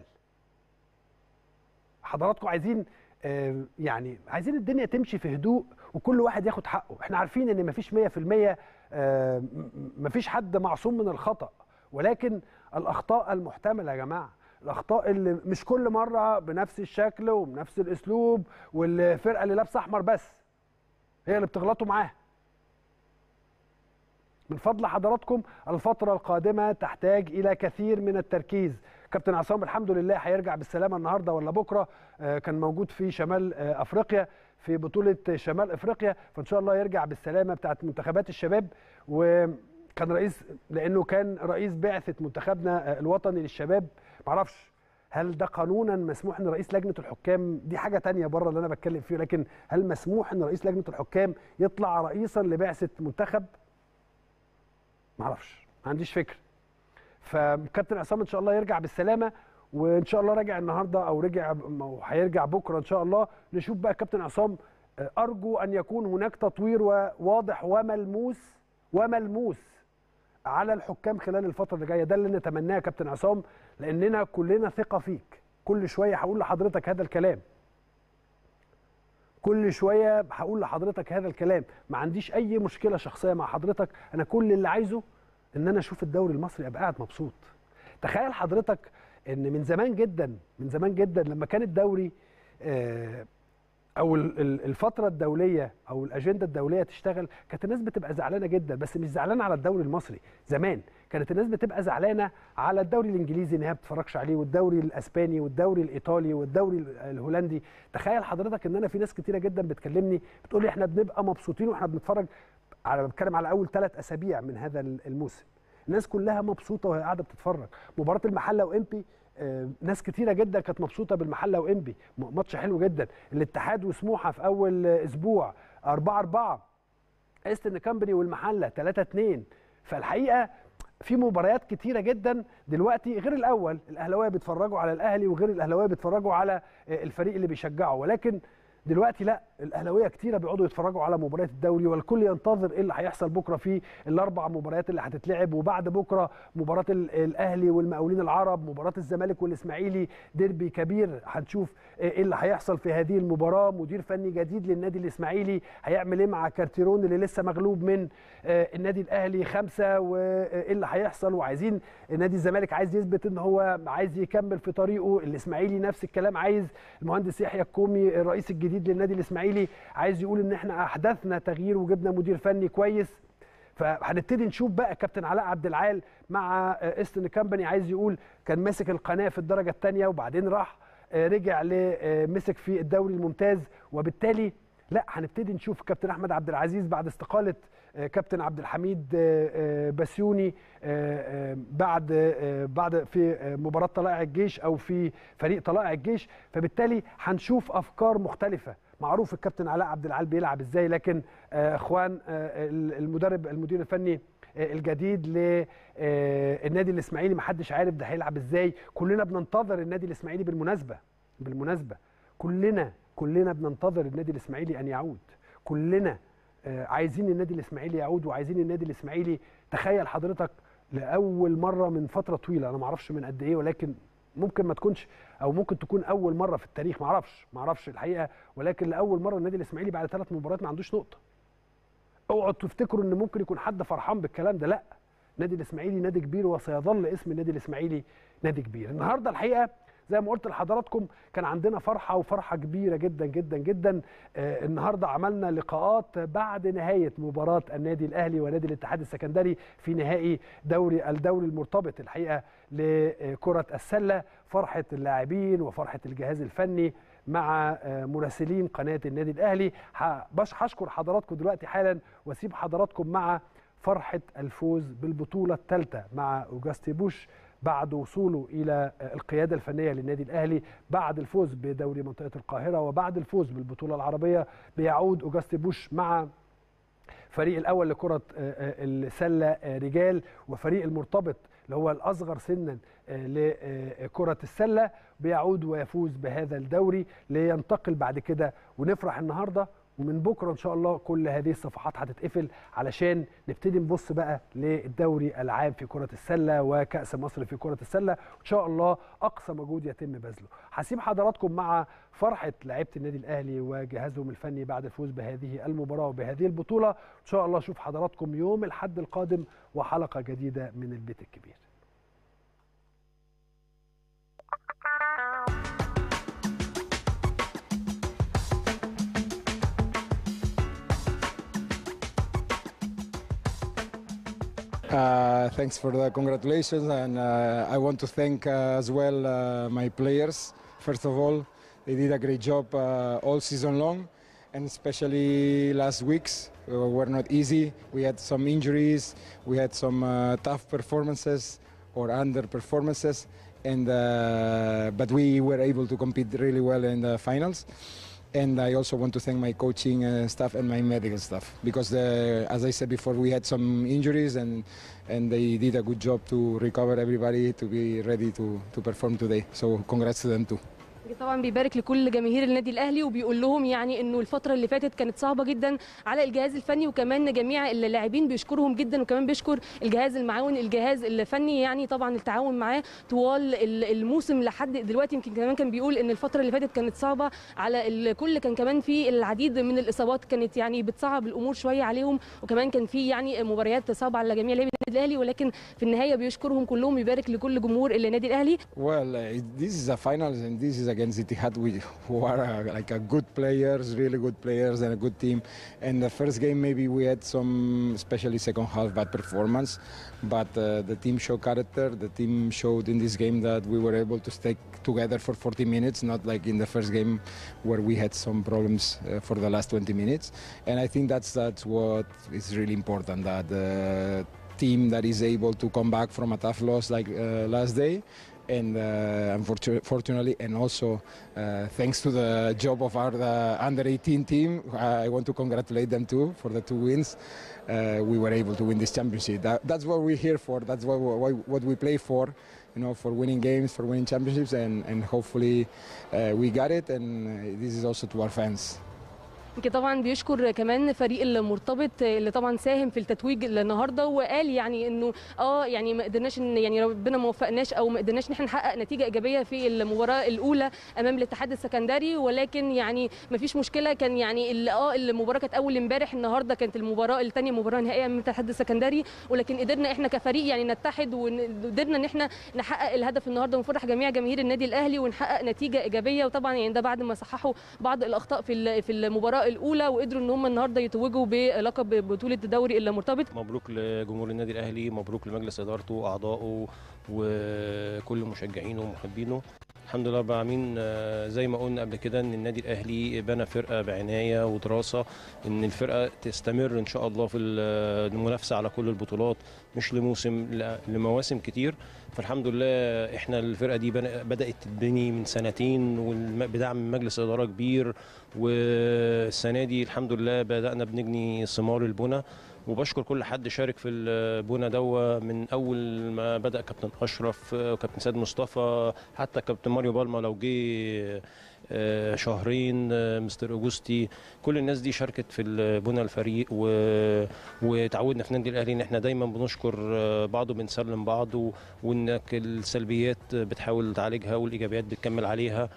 حضراتكم عايزين آه، يعني عايزين الدنيا تمشي في هدوء وكل واحد ياخد حقه احنا عارفين ان مفيش 100% آه، م- مفيش حد معصوم من الخطأ ولكن الاخطاء المحتمله يا جماعه الاخطاء اللي مش كل مره بنفس الشكل وبنفس الاسلوب والفرقه اللي لابسه احمر بس هي اللي بتغلطوا معاها من فضل حضراتكم الفترة القادمة تحتاج إلى كثير من التركيز كابتن عصام الحمد لله هيرجع بالسلامة النهاردة ولا بكرة آه، كان موجود في شمال آه، أفريقيا في بطولة شمال أفريقيا فإن شاء الله يرجع بالسلامة بتاعت منتخبات الشباب وكان رئيس لأنه كان رئيس بعثة منتخبنا آه، الوطني للشباب معرفش هل ده قانونا مسموح ان رئيس لجنه الحكام دي حاجه تانية بره اللي انا بتكلم فيه لكن هل مسموح ان رئيس لجنه الحكام يطلع رئيسا لبعثه منتخب معرفش ما عنديش فكره فكابتن عصام ان شاء الله يرجع بالسلامه وان شاء الله راجع النهارده او رجع أو هيرجع بكره ان شاء الله نشوف بقى كابتن عصام آه، ارجو ان يكون هناك تطوير واضح وملموس وملموس على الحكام خلال الفتره اللي جايه ده اللي نتمناه يا كابتن عصام لاننا كلنا ثقه فيك كل شويه هقول لحضرتك هذا الكلام كل شويه هقول لحضرتك هذا الكلام ما عنديش اي مشكله شخصيه مع حضرتك انا كل اللي عايزه ان انا اشوف الدوري المصري ابقى قاعد مبسوط تخيل حضرتك ان من زمان جدا من زمان جدا لما كان الدوري آه، او ال- ال- الفتره الدوليه او الاجنده الدوليه تشتغل كانت الناس بتبقى زعلانه جدا بس مش زعلانه على الدوري المصري زمان كانت الناس بتبقى زعلانه على الدوري الانجليزي ان هي ما بتتفرجش عليه والدوري الاسباني والدوري الايطالي والدوري ال- الهولندي تخيل حضرتك ان انا في ناس كتيره جدا بتكلمني بتقول لي احنا بنبقى مبسوطين واحنا بنتفرج على بتكلم على اول ثلاث اسابيع من هذا ال- الموسم الناس كلها مبسوطه وهي قاعده بتتفرج مباراه المحله وامبي آه، ناس كتيره جدا كانت مبسوطه بالمحله وانبي م- ماتش حلو جدا الاتحاد وسموحه في اول آه، اسبوع 4 4 ايسترن كامباني والمحله 3 2 فالحقيقه في مباريات كتيره جدا دلوقتي غير الاول الاهلاويه بيتفرجوا على الاهلي وغير الاهلاويه بيتفرجوا على آه، الفريق اللي بيشجعه ولكن دلوقتي لا الاهلاويه كتيره بيقعدوا يتفرجوا على مباريات الدوري والكل ينتظر ايه اللي هيحصل بكره في الاربع مباريات اللي هتتلعب وبعد بكره مباراه ال- الاهلي والمقاولين العرب مباراه الزمالك والاسماعيلي ديربي كبير هنشوف ايه اللي هيحصل في هذه المباراه مدير فني جديد للنادي الاسماعيلي هيعمل ايه مع كارتيرون اللي لسه مغلوب من آه، النادي الاهلي خمسه وايه اللي هيحصل وعايزين نادي الزمالك عايز يثبت ان هو عايز يكمل في طريقه الاسماعيلي نفس الكلام عايز المهندس يحيى الكومي الرئيس الجديد للنادي الاسماعيلي عايز يقول ان احنا احدثنا تغيير وجبنا مدير فني كويس فهنبتدي نشوف بقى كابتن علاء عبد العال مع آه، ايسترن كامباني عايز يقول كان ماسك القناه في الدرجه الثانيه وبعدين راح آه، رجع لمسك في الدوري الممتاز وبالتالي لا هنبتدي نشوف كابتن احمد عبد العزيز بعد استقاله آه، كابتن عبد الحميد آه، آه، بسيوني آه، آه، بعد آه، بعد في آه، مباراه طلائع الجيش او في فريق طلائع الجيش فبالتالي هنشوف افكار مختلفه معروف الكابتن علاء عبد العال بيلعب ازاي لكن آه، اخوان آه، المدرب المدير الفني آه، الجديد للنادي الاسماعيلي محدش عارف ده هيلعب ازاي كلنا بننتظر النادي الاسماعيلي بالمناسبه بالمناسبه كلنا كلنا بننتظر النادي الاسماعيلي ان يعود كلنا آه، عايزين النادي الاسماعيلي يعود وعايزين النادي الاسماعيلي تخيل حضرتك لاول مره من فتره طويله انا ما اعرفش من قد ايه ولكن ممكن ما تكونش او ممكن تكون اول مره في التاريخ ما اعرفش ما اعرفش الحقيقه ولكن لاول مره النادي الاسماعيلي بعد ثلاث مباريات ما عندوش نقطه اوعوا تفتكروا ان ممكن يكون حد فرحان بالكلام ده لا النادي الاسماعيلي نادي كبير وسيظل اسم النادي الاسماعيلي نادي كبير النهارده الحقيقه زي ما قلت لحضراتكم كان عندنا فرحه وفرحه كبيره جدا جدا جدا آه النهارده عملنا لقاءات بعد نهايه مباراه النادي الاهلي ونادي الاتحاد السكندري في نهائي دوري الدوري المرتبط الحقيقه لكره السله فرحه اللاعبين وفرحه الجهاز الفني مع آه، مراسلين قناه النادي الاهلي ه- باش هشكر حضراتكم دلوقتي حالا واسيب حضراتكم مع فرحه الفوز بالبطوله الثالثه مع اوجاستي بوش بعد وصوله الى القياده الفنيه للنادي الاهلي بعد الفوز بدوري منطقه القاهره وبعد الفوز بالبطوله العربيه بيعود اوجاستي بوش مع فريق الاول لكره آه، آه، السله آه، رجال وفريق المرتبط اللي هو الاصغر سنا آه، لكره السله بيعود ويفوز بهذا الدوري لينتقل بعد كده ونفرح النهارده ومن بكره ان شاء الله كل هذه الصفحات هتتقفل علشان نبتدي نبص بقى للدوري العام في كره السله وكاس مصر في كره السله وان شاء الله اقصى مجهود يتم بذله هسيب حضراتكم مع فرحه لعيبه النادي الاهلي وجهازهم الفني بعد الفوز بهذه المباراه وبهذه البطوله ان شاء الله اشوف حضراتكم يوم الاحد القادم وحلقه جديده من البيت الكبير Uh, thanks for the congratulations, and uh, I want to thank uh, as well uh, my players. First of all, they did a great job uh, all season long, and especially last weeks uh, were not easy. We had some injuries, we had some uh, tough performances or under performances, and uh, but we were able to compete really well in the finals. And I also want to thank my coaching uh, staff and my medical staff because, the, as I said before, we had some injuries and and they did a good job to recover everybody to be ready to, to perform today. So congrats to them too. طبعا بيبارك لكل جماهير النادي الاهلي وبيقول لهم يعني انه الفتره اللي فاتت كانت صعبه جدا على الجهاز الفني وكمان جميع اللاعبين بيشكرهم جدا وكمان بيشكر الجهاز المعاون الجهاز الفني يعني طبعا التعاون معاه طوال ال- الموسم لحد دلوقتي يمكن كمان كان بيقول ان الفتره اللي فاتت كانت صعبه على الكل كان كمان في العديد من الاصابات كانت يعني بتصعب الامور شويه عليهم وكمان كان في يعني مباريات صعبه على جميع لاعبي الاهلي ولكن في النهايه بيشكرهم كلهم ويبارك لكل جمهور النادي الاهلي Well, uh, this is a finals, and this is against Etihad, we, who are uh, like a good players, really good players, and a good team. And the first game, maybe we had some, especially second half, bad performance. But uh, the team showed character. The team showed in this game that we were able to stay together for 40 minutes, not like in the first game where we had some problems uh, for the last 20 minutes. And I think that's that's what is really important. That the team that is able to come back from a tough loss like uh, last day and uh, unfortunately and also uh, thanks to the job of our uh, under 18 team i want to congratulate them too for the two wins uh, we were able to win this championship that, that's what we're here for that's what, what, what we play for you know for winning games for winning championships and, and hopefully uh, we got it and uh, this is also to our fans يمكن طبعا بيشكر كمان فريق المرتبط اللي طبعا ساهم في التتويج النهارده وقال يعني انه اه يعني ما قدرناش ان يعني ربنا ما وفقناش او ما قدرناش ان احنا نحقق نتيجه ايجابيه في المباراه الاولى امام الاتحاد السكندري ولكن يعني ما فيش مشكله كان يعني ال- اه المباراه كانت اول امبارح النهارده كانت المباراه الثانيه مباراه نهائيه امام الاتحاد السكندري ولكن قدرنا احنا كفريق يعني نتحد وقدرنا ان احنا نحقق الهدف النهارده ونفرح جميع جماهير النادي الاهلي ونحقق نتيجه ايجابيه وطبعا يعني ده بعد ما صححوا بعض الاخطاء في ال- في المباراه الاولى وقدروا ان هم النهارده يتوجوا بلقب بطوله الدوري المرتبط مبروك لجمهور النادي الاهلي مبروك لمجلس ادارته واعضائه وكل مشجعينه ومحبينه الحمد لله رب العالمين آه، زي ما قلنا قبل كده ان النادي الاهلي بنى فرقه بعنايه ودراسه ان الفرقه تستمر ان شاء الله في ال- المنافسه على كل البطولات مش لموسم لا، لمواسم كتير فالحمد لله احنا الفرقه دي بن- بدات تتبني من سنتين والم- بدعم مجلس اداره كبير والسنه دي الحمد لله بدانا بنجني ثمار البنى وبشكر كل حد شارك في البنى دوا من اول ما بدا كابتن اشرف وكابتن سيد مصطفى حتى كابتن ماريو بالما لو جه آه، شهرين آه، مستر اوجوستي كل الناس دي شاركت في بنى الفريق و... وتعودنا في النادي الاهلي ان احنا دايما بنشكر آه، بعض وبنسلم بعض و... وانك السلبيات بتحاول تعالجها والايجابيات بتكمل عليها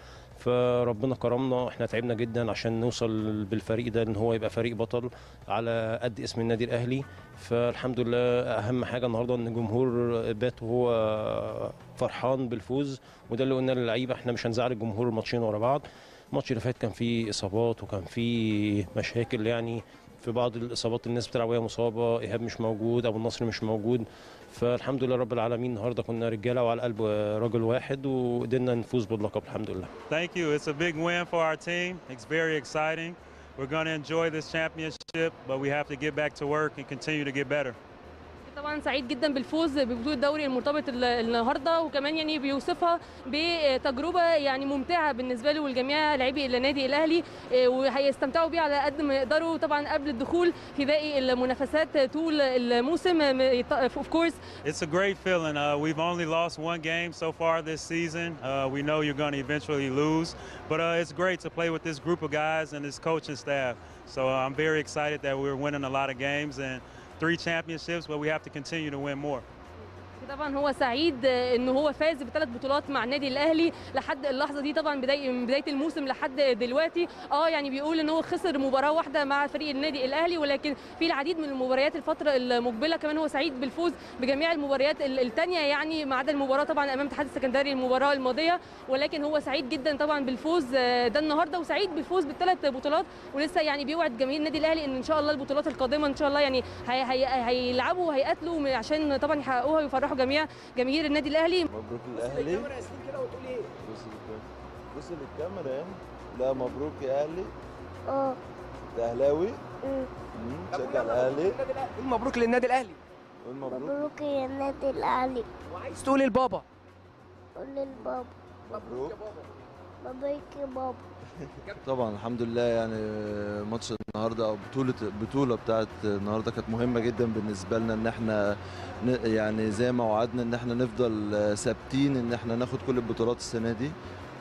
فربنا كرمنا احنا تعبنا جدا عشان نوصل بالفريق ده ان هو يبقى فريق بطل على قد اسم النادي الاهلي فالحمد لله اهم حاجه النهارده ان الجمهور بات وهو فرحان بالفوز وده اللي قلنا للعيبه احنا مش هنزعل الجمهور الماتشين ورا بعض الماتش اللي فات كان فيه اصابات وكان فيه مشاكل يعني في بعض الاصابات الناس بتلعب وهي مصابه ايهاب مش موجود ابو النصر مش موجود فالحمد لله رب العالمين النهارده كنا رجاله وعلى قلب رجل واحد وقدرنا نفوز باللقب الحمد لله Thank you. It's a big win for our team. It's very exciting. We're going to enjoy this championship, but we have to get back to work and continue to get better. طبعا سعيد جدا بالفوز ببطوله الدوري المرتبط ال- النهارده وكمان يعني بيوصفها بتجربه يعني ممتعه بالنسبه له ولجميع لاعبي النادي الاهلي آه، وهيستمتعوا بيها على قد ما يقدروا طبعا قبل الدخول في باقي المنافسات طول الموسم اوف كورس It's a great feeling. Uh, we've only lost one game so far this season. Uh, we know you're going to eventually lose, but uh, it's great to play with this group of guys and this coaching staff. So uh, I'm very excited that we're winning a lot of games and three championships, but we have to continue to win more. طبعا هو سعيد ان هو فاز بثلاث بطولات مع النادي الاهلي لحد اللحظه دي طبعا بدايه من بدايه الموسم لحد دلوقتي اه يعني بيقول ان هو خسر مباراه واحده مع فريق النادي الاهلي ولكن في العديد من المباريات الفتره المقبله كمان هو سعيد بالفوز بجميع المباريات الثانيه يعني ما عدا المباراه طبعا امام اتحاد السكندري المباراه الماضيه ولكن هو سعيد جدا طبعا بالفوز آه، ده النهارده وسعيد بالفوز بالثلاث بطولات ولسه يعني بيوعد جماهير النادي الاهلي ان ان شاء الله البطولات القادمه ان شاء الله يعني هي هي هيلعبوا وهيقاتلوا عشان طبعا يحققوها ويفرحوا جميع جماهير النادي الاهلي مبروك للاهلي بص للكاميرا بص للكاميرا يعني لا مبروك يا اهلي اه انت اهلاوي مم، تشجع الاهلي مبروك للنادي الاهلي قول مبروك مبروك يا النادي الاهلي وعايز تقول لبابا قول للبابا مبروك مبروك يا بابا طبعا الحمد لله يعني ماتش النهارده او بطوله البطوله بتاعت النهارده كانت مهمه جدا بالنسبه لنا ان احنا ن- يعني زي ما وعدنا ان احنا نفضل ثابتين ان احنا ناخد كل البطولات السنه دي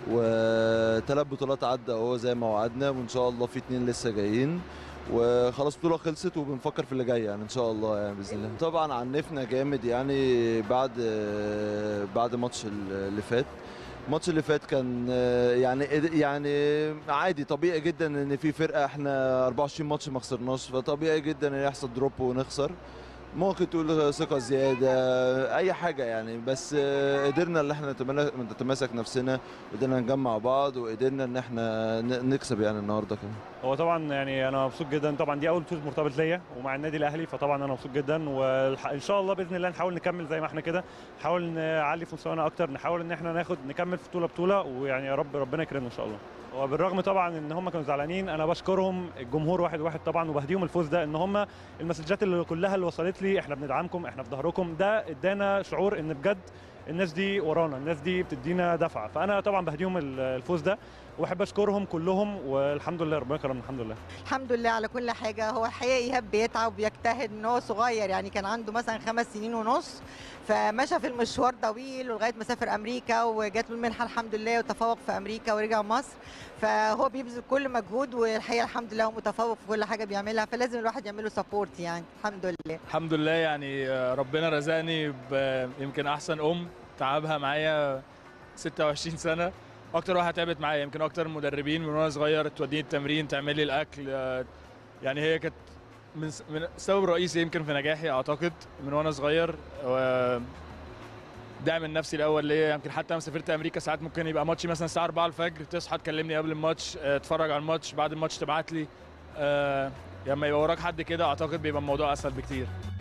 وثلاث بطولات عدى اهو زي ما وعدنا وان شاء الله في اتنين لسه جايين وخلاص البطوله خلصت وبنفكر في اللي جاي يعني ان شاء الله يعني باذن الله طبعا عنفنا جامد يعني بعد بعد ماتش اللي فات الماتش اللي فات كان آه، يعني يعني عادي طبيعي جدا ان في فرقه احنا 24 ماتش ما خسرناش فطبيعي جدا ان يحصل دروب ونخسر ممكن تقول ثقة زيادة أي حاجة يعني بس آه، قدرنا إن احنا نتملا- نتماسك نفسنا قدرنا نجمع بعض وقدرنا إن احنا ن- نكسب يعني النهاردة كمان هو طبعا يعني انا مبسوط جدا طبعا دي اول فوز مرتبط ليا ومع النادي الاهلي فطبعا انا مبسوط جدا وان شاء الله باذن الله نحاول نكمل زي ما احنا كده نحاول نعلي في مستوانا اكتر نحاول ان احنا ناخد نكمل في بطوله بطوله ويعني يا رب ربنا يكرمنا ان شاء الله وبالرغم طبعا ان هم كانوا زعلانين انا بشكرهم الجمهور واحد واحد طبعا وبهديهم الفوز ده ان هم المسجات اللي كلها اللي وصلت لي احنا بندعمكم احنا في ظهركم ده ادانا شعور ان بجد الناس دي ورانا الناس دي بتدينا دفعه فانا طبعا بهديهم الفوز ده واحب اشكرهم كلهم والحمد لله ربنا يكرمنا الحمد لله الحمد لله على كل حاجة هو الحقيقة إيهاب بيتعب وبيجتهد إن هو صغير يعني كان عنده مثلا خمس سنين ونص فمشى في المشوار طويل ولغاية ما سافر أمريكا وجات له المنحة الحمد لله وتفوق في أمريكا ورجع مصر فهو بيبذل كل مجهود والحقيقة الحمد لله هو متفوق في كل حاجة بيعملها فلازم الواحد يعمل له سبورت يعني الحمد لله الحمد لله يعني آه، ربنا رزقني ب- يمكن احسن ام تعبها معايا 26 سنه اكتر واحده تعبت معايا يمكن اكتر المدربين من وانا صغير توديني التمرين تعمل لي الاكل آه، يعني هي كانت من س- من السبب الرئيسي يمكن في نجاحي اعتقد من وانا صغير و- دعم النفسي الاول ليا يمكن حتى لما سافرت امريكا ساعات ممكن يبقى ماتشي مثلا الساعه 4 الفجر تصحى تكلمني قبل الماتش آه، تتفرج على الماتش بعد الماتش تبعت لي آه، لما يبقى وراك حد كده اعتقد بيبقى الموضوع اسهل بكتير